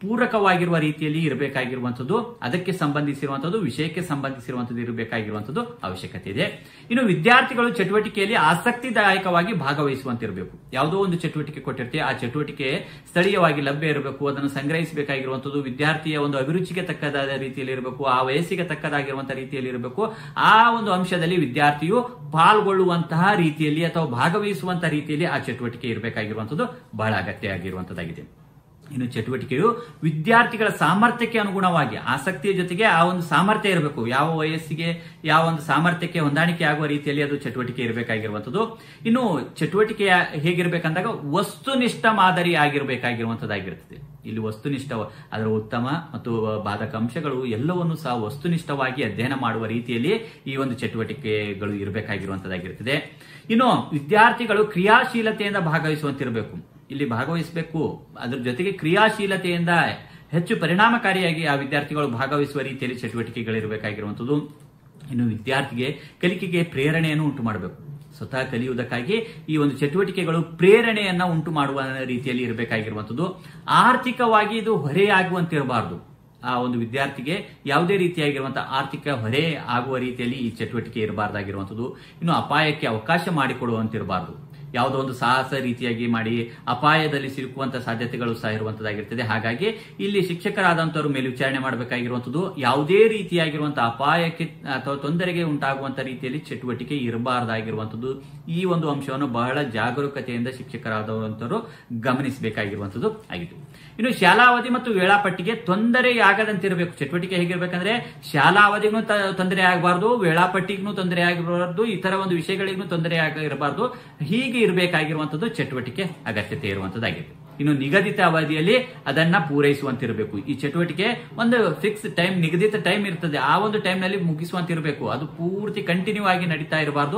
ಪೂರಕವಾಗಿರುವ ರೀತಿಯಲ್ಲಿ ಇರಬೇಕಾಗಿರುವಂತದ್ದು ಅದಕ್ಕೆ ಸಂಬಂಧಿಸಿರುವಂತದ್ದು ವಿಷಯಕ್ಕೆ ಸಂಬಂಧಿಸಿರುವಂತದ್ದು ಇರಬೇಕಾಗಿರುವಂತದ್ದು ಅವಶ್ಯಕತೆ ಇದೆ ಇನ್ನು ವಿದ್ಯಾರ್ಥಿಗಳು ಚಟುವಟಿಕೆಯಲ್ಲಿ ಆಸಕ್ತಿದಾಯಕವಾಗಿ ಭಾಗವಹಿಸುವಂತಿರಬೇಕು ಯಾವುದೋ ಒಂದು ಚಟುವಟಿಕೆ ಕೊಟ್ಟಿರ್ತೀವಿ ಆ ಚಟುವಟಿಕೆ ಸ್ಥಳೀಯವಾಗಿ ಲಭ್ಯ ಇರಬೇಕು ಅದನ್ನು ಸಂಗ್ರಹಿಸಬೇಕಾಗಿರುವಂತದ್ದು ವಿದ್ಯಾರ್ಥಿಯ ಒಂದು ಅಭಿರುಚಿಗೆ ತಕ್ಕದಾದ ರೀತಿಯಲ್ಲಿ ಇರಬೇಕು ಆ ವಯಸ್ಸಿಗೆ ತಕ್ಕದಾಗಿರುವಂತಹ ರೀತಿಯಲ್ಲಿ ಇರಬೇಕು ಆ ಒಂದು ಅಂಶದಲ್ಲಿ ವಿದ್ಯಾರ್ಥಿಯು ಪಾಲ್ಗೊಳ್ಳುವಂತಹ ರೀತಿಯಲ್ಲಿ ಅಥವಾ ಭಾಗವಹಿಸುವಂತಹ ರೀತಿಯಲ್ಲಿ ಆ ಚಟುವಟಿಕೆ ಇರಬೇಕಾಗಿರುವಂತದ್ದು ಬಹಳ ಅಗತ್ಯ ಆಗಿರುವಂತದ್ದಾಗಿದೆ ಇನ್ನು ಚಟುವಟಿಕೆಯು ವಿದ್ಯಾರ್ಥಿಗಳ ಸಾಮರ್ಥ್ಯಕ್ಕೆ ಅನುಗುಣವಾಗಿ ಆಸಕ್ತಿಯ ಜೊತೆಗೆ ಆ ಒಂದು ಸಾಮರ್ಥ್ಯ ಇರಬೇಕು ಯಾವ ವಯಸ್ಸಿಗೆ ಯಾವ ಒಂದು ಸಾಮರ್ಥ್ಯಕ್ಕೆ ಹೊಂದಾಣಿಕೆ ಆಗುವ ರೀತಿಯಲ್ಲಿ ಅದು ಚಟುವಟಿಕೆ ಇರಬೇಕಾಗಿರುವಂತದ್ದು ಇನ್ನು ಚಟುವಟಿಕೆ ಹೇಗಿರ್ಬೇಕಂದಾಗ ವಸ್ತುನಿಷ್ಠ ಮಾದರಿ ಆಗಿರಬೇಕಾಗಿರುವಂತದ್ದಾಗಿರುತ್ತದೆ ಇಲ್ಲಿ ವಸ್ತುನಿಷ್ಠ ಅದರ ಉತ್ತಮ ಮತ್ತು ಬಾಧಕ ಅಂಶಗಳು ಎಲ್ಲವನ್ನು ಸಹ ವಸ್ತುನಿಷ್ಠವಾಗಿ ಅಧ್ಯಯನ ಮಾಡುವ ರೀತಿಯಲ್ಲಿ ಈ ಒಂದು ಚಟುವಟಿಕೆಗಳು ಇರಬೇಕಾಗಿರುವಂತದ್ದಾಗಿರುತ್ತದೆ ಇನ್ನು ವಿದ್ಯಾರ್ಥಿಗಳು ಕ್ರಿಯಾಶೀಲತೆಯಿಂದ ಭಾಗವಹಿಸುವಂತಿರಬೇಕು ಇಲ್ಲಿ ಭಾಗವಹಿಸಬೇಕು ಅದ್ರ ಜೊತೆಗೆ ಕ್ರಿಯಾಶೀಲತೆಯಿಂದ ಹೆಚ್ಚು ಪರಿಣಾಮಕಾರಿಯಾಗಿ ಆ ವಿದ್ಯಾರ್ಥಿಗಳು ಭಾಗವಹಿಸುವ ರೀತಿಯಲ್ಲಿ ಚಟುವಟಿಕೆಗಳಿರಬೇಕಾಗಿರುವಂಥದ್ದು ಇನ್ನು ವಿದ್ಯಾರ್ಥಿಗೆ ಕಲಿಕೆಗೆ ಪ್ರೇರಣೆಯನ್ನು ಉಂಟು ಮಾಡಬೇಕು ಸ್ವತಃ ಕಲಿಯುವುದಕ್ಕಾಗಿ ಈ ಒಂದು ಚಟುವಟಿಕೆಗಳು ಪ್ರೇರಣೆಯನ್ನ ಉಂಟು ಮಾಡುವ ರೀತಿಯಲ್ಲಿ ಇರಬೇಕಾಗಿರುವಂಥದ್ದು ಆರ್ಥಿಕವಾಗಿ ಇದು ಹೊರೆಯಾಗುವಂತಿರಬಾರದು ಆ ಒಂದು ವಿದ್ಯಾರ್ಥಿಗೆ ಯಾವುದೇ ರೀತಿಯಾಗಿರುವಂತಹ ಆರ್ಥಿಕ ಹೊರೆ ಆಗುವ ರೀತಿಯಲ್ಲಿ ಈ ಚಟುವಟಿಕೆ ಇರಬಾರ್ದಾಗಿರುವಂಥದ್ದು ಇನ್ನು ಅಪಾಯಕ್ಕೆ ಅವಕಾಶ ಮಾಡಿಕೊಡುವಂತಿರಬಾರದು ಯಾವುದೋ ಒಂದು ಸಾಹಸ ರೀತಿಯಾಗಿ ಮಾಡಿ ಅಪಾಯದಲ್ಲಿ ಸಿಲುಕುವಂತ ಸಾಧ್ಯತೆಗಳು ಸಹ ಇರುವಂತದ್ದಾಗಿರ್ತದೆ ಹಾಗಾಗಿ ಇಲ್ಲಿ ಶಿಕ್ಷಕರಾದಂತವರು ಮೇಲ್ವಿಚಾರಣೆ ಮಾಡಬೇಕಾಗಿರುವಂತದ್ದು ಯಾವುದೇ ರೀತಿಯಾಗಿರುವಂತಹ ಅಪಾಯಕ್ಕೆ ಅಥವಾ ತೊಂದರೆಗೆ ಉಂಟಾಗುವಂತ ರೀತಿಯಲ್ಲಿ ಚಟುವಟಿಕೆ ಇರಬಾರ್ದಾಗಿರುವಂತದ್ದು ಈ ಒಂದು ಅಂಶವನ್ನು ಬಹಳ ಜಾಗರೂಕತೆಯಿಂದ ಶಿಕ್ಷಕರಾದಂತವರು ಗಮನಿಸಬೇಕಾಗಿರುವಂತದ್ದು ಆಗಿತ್ತು ಇನ್ನು ಶಾಲಾವಧಿ ಮತ್ತು ವೇಳಾಪಟ್ಟಿಗೆ ತೊಂದರೆಯಾಗದಂತಿರಬೇಕು ಚಟುವಟಿಕೆ ಹೇಗಿರ್ಬೇಕಂದ್ರೆ ಶಾಲಾವಧಿಗೂ ತೊಂದರೆ ಆಗಬಾರ್ದು ವೇಳಾಪಟ್ಟಿಗೂ ತೊಂದರೆ ಆಗಬಾರ್ದು ಇತರ ಒಂದು ವಿಷಯಗಳಿಗೂ ತೊಂದರೆ ಆಗಿರಬಾರ್ದು ಹೀಗೆ ಇರಬೇಕಾಗಿರುವಂತದ್ದು ಚಟುವಟಿಕೆ ಅಗತ್ಯತೆ ಇರುವಂತದ್ದಾಗಿದೆ ಇನ್ನು ನಿಗದಿತ ಅವಧಿಯಲ್ಲಿ ಅದನ್ನ ಪೂರೈಸುವಂತಿರಬೇಕು ಈ ಚಟುವಟಿಕೆ ಒಂದು ಫಿಕ್ಸ್ ಟೈಮ್ ನಿಗದಿತ ಟೈಮ್ ಇರ್ತದೆ ಆ ಒಂದು ಟೈಮ್ ನಲ್ಲಿ ಮುಗಿಸುವಂತಿರಬೇಕು ಅದು ಪೂರ್ತಿ ಕಂಟಿನ್ಯೂ ಆಗಿ ನಡೀತಾ ಇರಬಾರ್ದು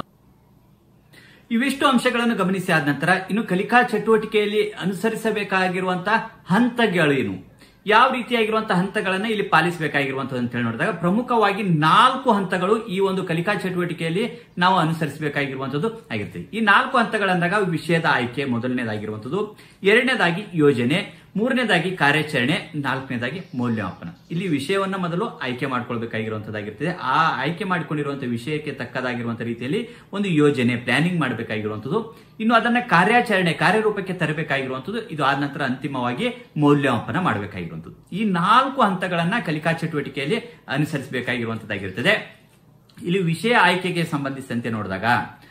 ಇವಿಷ್ಟು ಅಂಶಗಳನ್ನು ಗಮನಿಸಿ ಆದ ನಂತರ ಇನ್ನು ಕಲಿಕಾ ಚಟುವಟಿಕೆಯಲ್ಲಿ ಅನುಸರಿಸಬೇಕಾಗಿರುವಂತಹ ಹಂತಗಳೇನು ಯಾವ ರೀತಿಯಾಗಿರುವಂತಹ ಹಂತಗಳನ್ನ ಇಲ್ಲಿ ಪಾಲಿಸಬೇಕಾಗಿರುವಂತದ್ದು ಅಂತ ಹೇಳಿ ನೋಡಿದಾಗ ಪ್ರಮುಖವಾಗಿ ನಾಲ್ಕು ಹಂತಗಳು ಈ ಒಂದು ಕಲಿಕಾ ಚಟುವಟಿಕೆಯಲ್ಲಿ ನಾವು ಅನುಸರಿಸಬೇಕಾಗಿರುವಂತದ್ದು ಆಗಿರ್ತದೆ ಈ ನಾಲ್ಕು ಹಂತಗಳಂದಾಗ ವಿಷಯದ ಆಯ್ಕೆ ಮೊದಲನೇದಾಗಿರುವಂತದ್ದು ಎರಡನೇದಾಗಿ ಯೋಜನೆ ಮೂರನೇದಾಗಿ ಕಾರ್ಯಾಚರಣೆ ನಾಲ್ಕನೇದಾಗಿ ಮೌಲ್ಯಮಾಪನ ಇಲ್ಲಿ ವಿಷಯವನ್ನ ಮೊದಲು ಆಯ್ಕೆ ಮಾಡ್ಕೊಳ್ಬೇಕಾಗಿರುವಂತದ್ದಾಗಿರ್ತದೆ ಆ ಆಯ್ಕೆ ಮಾಡಿಕೊಂಡಿರುವಂತಹ ವಿಷಯಕ್ಕೆ ತಕ್ಕದಾಗಿರುವಂತಹ ರೀತಿಯಲ್ಲಿ ಒಂದು ಯೋಜನೆ ಪ್ಲಾನಿಂಗ್ ಮಾಡಬೇಕಾಗಿರುವಂತದ್ದು ಇನ್ನು ಅದನ್ನ ಕಾರ್ಯಾಚರಣೆ ಕಾರ್ಯರೂಪಕ್ಕೆ ತರಬೇಕಾಗಿರುವಂತದ್ದು ಇದು ಆದ ನಂತರ ಅಂತಿಮವಾಗಿ ಮೌಲ್ಯಮಾಪನ ಮಾಡಬೇಕಾಗಿರುವಂತದ್ದು ಈ ನಾಲ್ಕು ಹಂತಗಳನ್ನ ಕಲಿಕಾ ಚಟುವಟಿಕೆಯಲ್ಲಿ ಅನುಸರಿಸಬೇಕಾಗಿರುವಂತದ್ದಾಗಿರ್ತದೆ ಇಲ್ಲಿ ವಿಷಯ ಆಯ್ಕೆಗೆ ಸಂಬಂಧಿಸಿದಂತೆ ನೋಡಿದಾಗ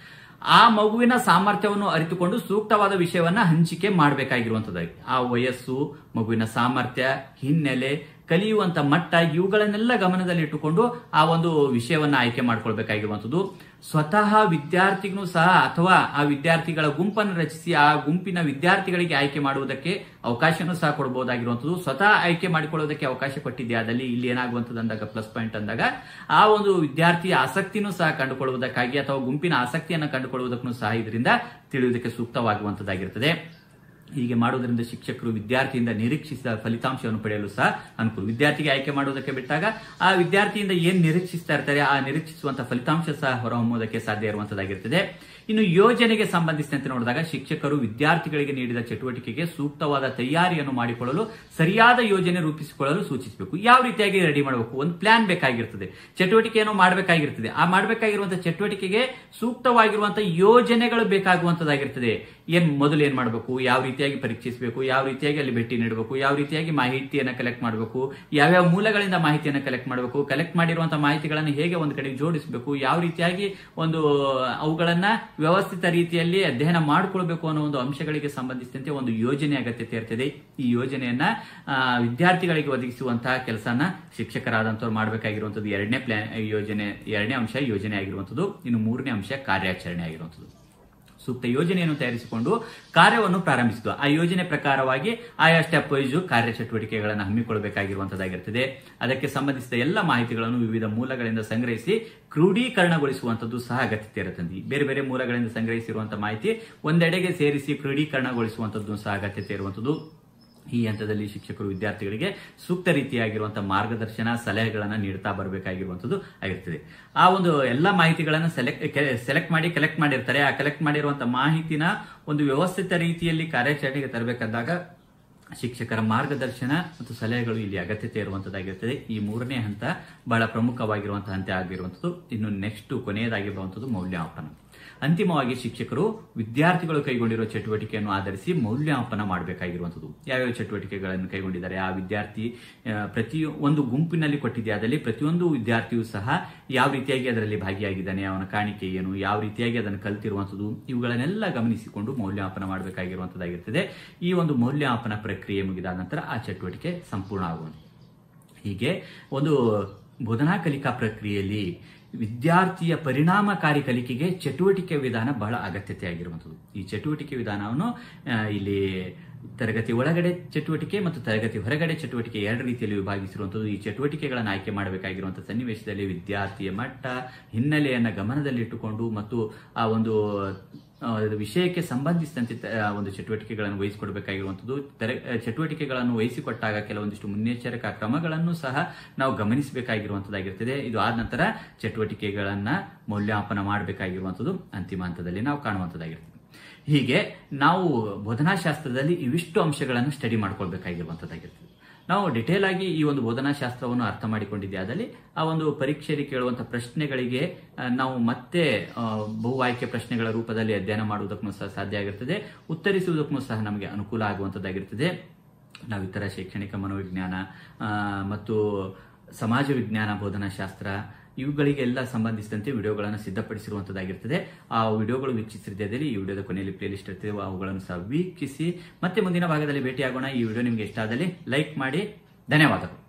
ಆ ಮಗುವಿನ ಸಾಮರ್ಥ್ಯವನ್ನು ಅರಿತುಕೊಂಡು ಸೂಕ್ತವಾದ ವಿಷಯವನ್ನ ಹಂಚಿಕೆ ಮಾಡಬೇಕಾಗಿರುವಂತದ್ದಾಗಿ ಆ ವಯಸ್ಸು ಮಗುವಿನ ಸಾಮರ್ಥ್ಯ ಹಿನ್ನೆಲೆ ಕಲಿಯುವಂತ ಮಟ್ಟ ಇವುಗಳನ್ನೆಲ್ಲ ಗಮನದಲ್ಲಿಟ್ಟುಕೊಂಡು ಆ ಒಂದು ವಿಷಯವನ್ನ ಆಯ್ಕೆ ಮಾಡ್ಕೊಳ್ಬೇಕಾಗಿರುವಂತದ್ದು ಸ್ವತಃ ವಿದ್ಯಾರ್ಥಿಗೂ ಸಹ ಅಥವಾ ಆ ವಿದ್ಯಾರ್ಥಿಗಳ ಗುಂಪನ್ನು ರಚಿಸಿ ಆ ಗುಂಪಿನ ವಿದ್ಯಾರ್ಥಿಗಳಿಗೆ ಆಯ್ಕೆ ಮಾಡುವುದಕ್ಕೆ ಅವಕಾಶನೂ ಸಹ ಕೊಡಬಹುದಾಗಿರುವಂತದ್ದು ಸ್ವತಃ ಆಯ್ಕೆ ಮಾಡಿಕೊಳ್ಳೋದಕ್ಕೆ ಅವಕಾಶ ಕೊಟ್ಟಿದೆ ಅದಲ್ಲಿ ಇಲ್ಲಿ ಏನಾಗುವಂತದ್ದು ಅಂದಾಗ ಪ್ಲಸ್ ಪಾಯಿಂಟ್ ಅಂದಾಗ ಆ ಒಂದು ವಿದ್ಯಾರ್ಥಿಯ ಆಸಕ್ತಿನೂ ಸಹ ಕಂಡುಕೊಳ್ಳುವುದಕ್ಕಾಗಿ ಅಥವಾ ಗುಂಪಿನ ಆಸಕ್ತಿಯನ್ನು ಕಂಡುಕೊಳ್ಳುವುದಕ್ಕೂ ಸಹ ಇದರಿಂದ ತಿಳಿಯುವುದಕ್ಕೆ ಸೂಕ್ತವಾಗುವಂತದ್ದಾಗಿರುತ್ತದೆ ಹೀಗೆ ಮಾಡುವುದರಿಂದ ಶಿಕ್ಷಕರು ವಿದ್ಯಾರ್ಥಿಯಿಂದ ನಿರೀಕ್ಷಿಸಿದ ಫಲಿತಾಂಶವನ್ನು ಪಡೆಯಲು ಸಹ ಅನುಕೂಲ ವಿದ್ಯಾರ್ಥಿಗೆ ಆಯ್ಕೆ ಮಾಡುವುದಕ್ಕೆ ಬಿಟ್ಟಾಗ ಆ ವಿದ್ಯಾರ್ಥಿಯಿಂದ ಏನ್ ನಿರೀಕ್ಷಿಸ್ತಾ ಇರ್ತಾರೆ ಆ ನಿರೀಕ್ಷಿಸುವಂತಹ ಫಲಿತಾಂಶ ಸಹ ಹೊರಹೊಮ್ಮುವುದಕ್ಕೆ ಸಾಧ್ಯ ಇರುವಂತದ್ದಾಗಿರ್ತದೆ ಇನ್ನು ಯೋಜನೆಗೆ ಸಂಬಂಧಿಸಿದಂತೆ ನೋಡಿದಾಗ ಶಿಕ್ಷಕರು ವಿದ್ಯಾರ್ಥಿಗಳಿಗೆ ನೀಡಿದ ಚಟುವಟಿಕೆಗೆ ಸೂಕ್ತವಾದ ತಯಾರಿಯನ್ನು ಮಾಡಿಕೊಳ್ಳಲು ಸರಿಯಾದ ಯೋಜನೆ ರೂಪಿಸಿಕೊಳ್ಳಲು ಸೂಚಿಸಬೇಕು ಯಾವ ರೀತಿಯಾಗಿ ರೆಡಿ ಮಾಡಬೇಕು ಒಂದು ಪ್ಲಾನ್ ಬೇಕಾಗಿರ್ತದೆ ಚಟುವಟಿಕೆಯನ್ನು ಮಾಡಬೇಕಾಗಿರ್ತದೆ ಆ ಮಾಡಬೇಕಾಗಿರುವಂತಹ ಚಟುವಟಿಕೆಗೆ ಸೂಕ್ತವಾಗಿರುವಂತಹ ಯೋಜನೆಗಳು ಬೇಕಾಗುವಂತದ್ದಾಗಿರ್ತದೆ ಏನ್ ಮೊದಲು ಏನ್ ಮಾಡಬೇಕು ಯಾವ ರೀತಿಯಾಗಿ ಪರೀಕ್ಷಿಸಬೇಕು ಯಾವ ರೀತಿಯಾಗಿ ಅಲ್ಲಿ ಭೇಟಿ ನೀಡಬೇಕು ಯಾವ ರೀತಿಯಾಗಿ ಮಾಹಿತಿಯನ್ನು ಕಲೆಕ್ಟ್ ಮಾಡಬೇಕು ಯಾವ್ಯಾವ ಮೂಲಗಳಿಂದ ಮಾಹಿತಿಯನ್ನು ಕಲೆಕ್ಟ್ ಮಾಡಬೇಕು ಕಲೆಕ್ಟ್ ಮಾಡಿರುವಂತಹ ಮಾಹಿತಿಗಳನ್ನು ಹೇಗೆ ಒಂದು ಕಡೆ ಜೋಡಿಸಬೇಕು ಯಾವ ರೀತಿಯಾಗಿ ಒಂದು ಅವುಗಳನ್ನ ವ್ಯವಸ್ಥಿತ ರೀತಿಯಲ್ಲಿ ಅಧ್ಯಯನ ಮಾಡಿಕೊಳ್ಬೇಕು ಅನ್ನೋ ಒಂದು ಅಂಶಗಳಿಗೆ ಸಂಬಂಧಿಸಿದಂತೆ ಒಂದು ಯೋಜನೆ ಅಗತ್ಯತೆ ಇರ್ತದೆ ಈ ಯೋಜನೆಯನ್ನ ಆ, ವಿದ್ಯಾರ್ಥಿಗಳಿಗೆ ಒದಗಿಸುವಂತಹ ಕೆಲಸನ ಶಿಕ್ಷಕರಾದಂತವ್ರು ಮಾಡಬೇಕಾಗಿರುವಂತದ್ದು ಎರಡನೇ ಪ್ಲಾನ್ ಯೋಜನೆ ಎರಡನೇ ಅಂಶ ಯೋಜನೆ ಆಗಿರುವಂತದ್ದು ಇನ್ನು ಮೂರನೇ ಅಂಶ ಕಾರ್ಯಾಚರಣೆ ಆಗಿರುವಂತದ್ದು ಸೂಕ್ತ ಯೋಜನೆಯನ್ನು ತಯಾರಿಸಿಕೊಂಡು ಕಾರ್ಯವನ್ನು ಪ್ರಾರಂಭಿಸಿದ್ವು ಆ ಯೋಜನೆ ಪ್ರಕಾರವಾಗಿ ಆಯಾ ಸ್ಟೆಪ್ ವೈಸ್ ಕಾರ್ಯಚಟುವಟಿಕೆಗಳನ್ನು ಹಮ್ಮಿಕೊಳ್ಳಬೇಕಾಗಿರುವಂತದ್ದಾಗಿರ್ತದೆ ಅದಕ್ಕೆ ಸಂಬಂಧಿಸಿದ ಎಲ್ಲ ಮಾಹಿತಿಗಳನ್ನು ವಿವಿಧ ಮೂಲಗಳಿಂದ ಸಂಗ್ರಹಿಸಿ ಕ್ರೋಢೀಕರಣಗೊಳಿಸುವಂತದ್ದು ಸಹ ಅಗತ್ಯತೆ ಇರುತ್ತದೆ ಬೇರೆ ಬೇರೆ ಮೂಲಗಳಿಂದ ಸಂಗ್ರಹಿಸಿರುವಂತಹ ಮಾಹಿತಿ ಒಂದೆಡೆಗೆ ಸೇರಿಸಿ ಕ್ರೋಢೀಕರಣಗೊಳಿಸುವಂತದ್ದು ಸಹ ಅಗತ್ಯತೆ ಇರುವಂತದ್ದು ಈ ಹಂತದಲ್ಲಿ ಶಿಕ್ಷಕರು ವಿದ್ಯಾರ್ಥಿಗಳಿಗೆ ಸೂಕ್ತ ರೀತಿಯಾಗಿರುವಂತಹ ಮಾರ್ಗದರ್ಶನ ಸಲಹೆಗಳನ್ನು ನೀಡ್ತಾ ಬರಬೇಕಾಗಿರುವಂತದ್ದು ಆಗಿರ್ತದೆ ಆ ಒಂದು ಎಲ್ಲ ಮಾಹಿತಿಗಳನ್ನು ಸೆಲೆಕ್ಟ್ ಸೆಲೆಕ್ಟ್ ಮಾಡಿ ಕಲೆಕ್ಟ್ ಮಾಡಿರ್ತಾರೆ ಆ ಕಲೆಕ್ಟ್ ಮಾಡಿರುವಂತಹ ಮಾಹಿತಿನ ಒಂದು ವ್ಯವಸ್ಥಿತ ರೀತಿಯಲ್ಲಿ ಕಾರ್ಯಾಚರಣೆಗೆ ತರಬೇಕಾದಾಗ ಶಿಕ್ಷಕರ ಮಾರ್ಗದರ್ಶನ ಮತ್ತು ಸಲಹೆಗಳು ಇಲ್ಲಿ ಅಗತ್ಯತೆ ಇರುವಂತದ್ದಾಗಿರ್ತದೆ ಈ ಮೂರನೇ ಹಂತ ಬಹಳ ಪ್ರಮುಖವಾಗಿರುವಂತಹ ಹಂತ ಆಗಿರುವಂಥದ್ದು ಇನ್ನು ನೆಕ್ಸ್ಟ್ ಕೊನೆಯದಾಗಿರುವಂಥದ್ದು ಮೌಲ್ಯಮಾಪನ ಅಂತಿಮವಾಗಿ ಶಿಕ್ಷಕರು ವಿದ್ಯಾರ್ಥಿಗಳು ಕೈಗೊಂಡಿರುವ ಚಟುವಟಿಕೆಯನ್ನು ಆಧರಿಸಿ ಮೌಲ್ಯಮಾಪನ ಮಾಡಬೇಕಾಗಿರುವಂಥದ್ದು ಯಾವ್ಯಾವ ಚಟುವಟಿಕೆಗಳನ್ನು ಕೈಗೊಂಡಿದ್ದಾರೆ ಆ ವಿದ್ಯಾರ್ಥಿ ಆ, ಪ್ರತಿ ಒಂದು ಗುಂಪಿನಲ್ಲಿ ಕೊಟ್ಟಿದ್ಯಾದಲ್ಲಿ ಪ್ರತಿಯೊಂದು ವಿದ್ಯಾರ್ಥಿಯೂ ಸಹ ಯಾವ ರೀತಿಯಾಗಿ ಅದರಲ್ಲಿ ಭಾಗಿಯಾಗಿದ್ದಾನೆ ಅವನ ಕಾಣಿಕೆ ಏನು ಯಾವ ರೀತಿಯಾಗಿ ಅದನ್ನು ಕಲ್ತಿರುವಂಥದ್ದು ಇವುಗಳನ್ನೆಲ್ಲ ಗಮನಿಸಿಕೊಂಡು ಮೌಲ್ಯಮಾಪನ ಮಾಡಬೇಕಾಗಿರುವಂಥದ್ದಾಗಿರ್ತದೆ ಈ ಒಂದು ಮೌಲ್ಯಮಾಪನ ಪ್ರಕ್ರಿಯೆ ಮುಗಿದ ನಂತರ ಆ ಚಟುವಟಿಕೆ ಸಂಪೂರ್ಣ ಆಗುವಂಥದ್ದು ಹೀಗೆ ಒಂದು ಬೋಧನಾ ಕಲಿಕಾ ಪ್ರಕ್ರಿಯೆಯಲ್ಲಿ ವಿದ್ಯಾರ್ಥಿಯ ಪರಿಣಾಮಕಾರಿ ಕಲಿಕೆಗೆ ಚಟುವಟಿಕೆ ವಿಧಾನ ಬಹಳ ಅಗತ್ಯತೆ ಆಗಿರುವಂಥದ್ದು ಈ ಚಟುವಟಿಕೆ ವಿಧಾನವನ್ನು ಆ, ಇಲ್ಲಿ ತರಗತಿ ಒಳಗಡೆ ಚಟುವಟಿಕೆ ಮತ್ತು ತರಗತಿ ಹೊರಗಡೆ ಚಟುವಟಿಕೆ ಎರಡು ರೀತಿಯಲ್ಲಿ ವಿಭಾಗಿಸಿರುವಂಥದ್ದು ಈ ಚಟುವಟಿಕೆಗಳನ್ನು ಆಯ್ಕೆ ಮಾಡಬೇಕಾಗಿರುವಂತಹ ಸನ್ನಿವೇಶದಲ್ಲಿ ವಿದ್ಯಾರ್ಥಿಯ ಮಟ್ಟ ಹಿನ್ನೆಲೆಯನ್ನು ಗಮನದಲ್ಲಿಟ್ಟುಕೊಂಡು ಮತ್ತು ಆ ಒಂದು ಆ, ವಿಷಯಕ್ಕೆ ಸಂಬಂಧಿಸಿದಂತೆ ತ- ಆ, ಒಂದು ಚಟುವಟಿಕೆಗಳನ್ನು ವಹಿಸಿಕೊಡ್ಬೇಕಾಗಿರುವಂಥದ್ದು ತರ- ಆ, ಚಟುವಟಿಕೆಗಳನ್ನು ವಹಿಸಿಕೊಟ್ಟಾಗ ಕೆಲವೊಂದಿಷ್ಟು ಮುನ್ನೆಚ್ಚರಿಕಾ ಕ್ರಮಗಳನ್ನು ಸಹ ನಾವು ಗಮನಿಸಬೇಕಾಗಿರುವಂಥದ್ದಾಗಿರ್ತದೆ ಇದು ಆದ ನಂತರ ಚಟುವಟಿಕೆಗಳನ್ನ ಮೌಲ್ಯಮಾಪನ ಮಾಡಬೇಕಾಗಿರುವಂಥದ್ದು ಅಂತಿಮ ಹಂತದಲ್ಲಿ ನಾವು ಕಾಣುವಂಥದ್ದಾಗಿರ್ತದೆ ಹೀಗೆ ನಾವು ಬೋಧನಾಶಾಸ್ತ್ರದಲ್ಲಿ ಇವಿಷ್ಟು ಅಂಶಗಳನ್ನು ಸ್ಟಡಿ ಮಾಡ್ಕೊಳ್ಬೇಕಾಗಿರುವಂಥದ್ದಾಗಿರ್ತದೆ ನಾವು ಡಿಟೇಲ್ ಆಗಿ ಈ ಒಂದು ಬೋಧನಾಶಾಸ್ತ್ರವನ್ನು ಅರ್ಥ ಮಾಡಿಕೊಂಡಿದ್ದೆ ಆದಲ್ಲಿ ಆ ಒಂದು ಪರೀಕ್ಷೆಯಲ್ಲಿ ಕೇಳುವಂತಹ ಪ್ರಶ್ನೆಗಳಿಗೆ ಆ, ನಾವು ಮತ್ತೆ ಆ, ಬಹು ಆಯ್ಕೆ ಪ್ರಶ್ನೆಗಳ ರೂಪದಲ್ಲಿ ಅಧ್ಯಯನ ಮಾಡುವುದಕ್ಕೂ ಸಹ ಸಾಧ್ಯ ಆಗಿರ್ತದೆ ಉತ್ತರಿಸುವುದಕ್ಕೂ ಸಹ ನಮಗೆ ಅನುಕೂಲ ಆಗುವಂಥದ್ದಾಗಿರ್ತದೆ ನಾವು ಇತರ ಶೈಕ್ಷಣಿಕ ಮನೋವಿಜ್ಞಾನ ಆ, ಮತ್ತು ಸಮಾಜ ವಿಜ್ಞಾನ ಬೋಧನಾಶಾಸ್ತ್ರ ಇವುಗಳಿಗೆಲ್ಲ ಸಂಬಂಧಿಸಿದಂತೆ ವಿಡಿಯೋಗಳನ್ನು ಸಿದ್ಧಪಡಿಸಿರುವಂತದ್ದಾಗಿರ್ತದೆ ಆ ವಿಡಿಯೋಗಳು ವೀಕ್ಷಿಸಿದಲ್ಲಿ ಈ ವಿಡಿಯೋದ ಕೊನೆಯಲ್ಲಿ ಪ್ಲೇ ಲಿಸ್ಟ್ ಇರ್ತದೆ ಅವುಗಳನ್ನು ಸಹ ವೀಕ್ಷಿಸಿ ಮತ್ತೆ ಮುಂದಿನ ಭಾಗದಲ್ಲಿ ಭೇಟಿಯಾಗೋಣ ಈ ವಿಡಿಯೋ ನಿಮಗೆ ಇಷ್ಟ ಆದಲ್ಲಿ ಲೈಕ್ ಮಾಡಿ ಧನ್ಯವಾದಗಳು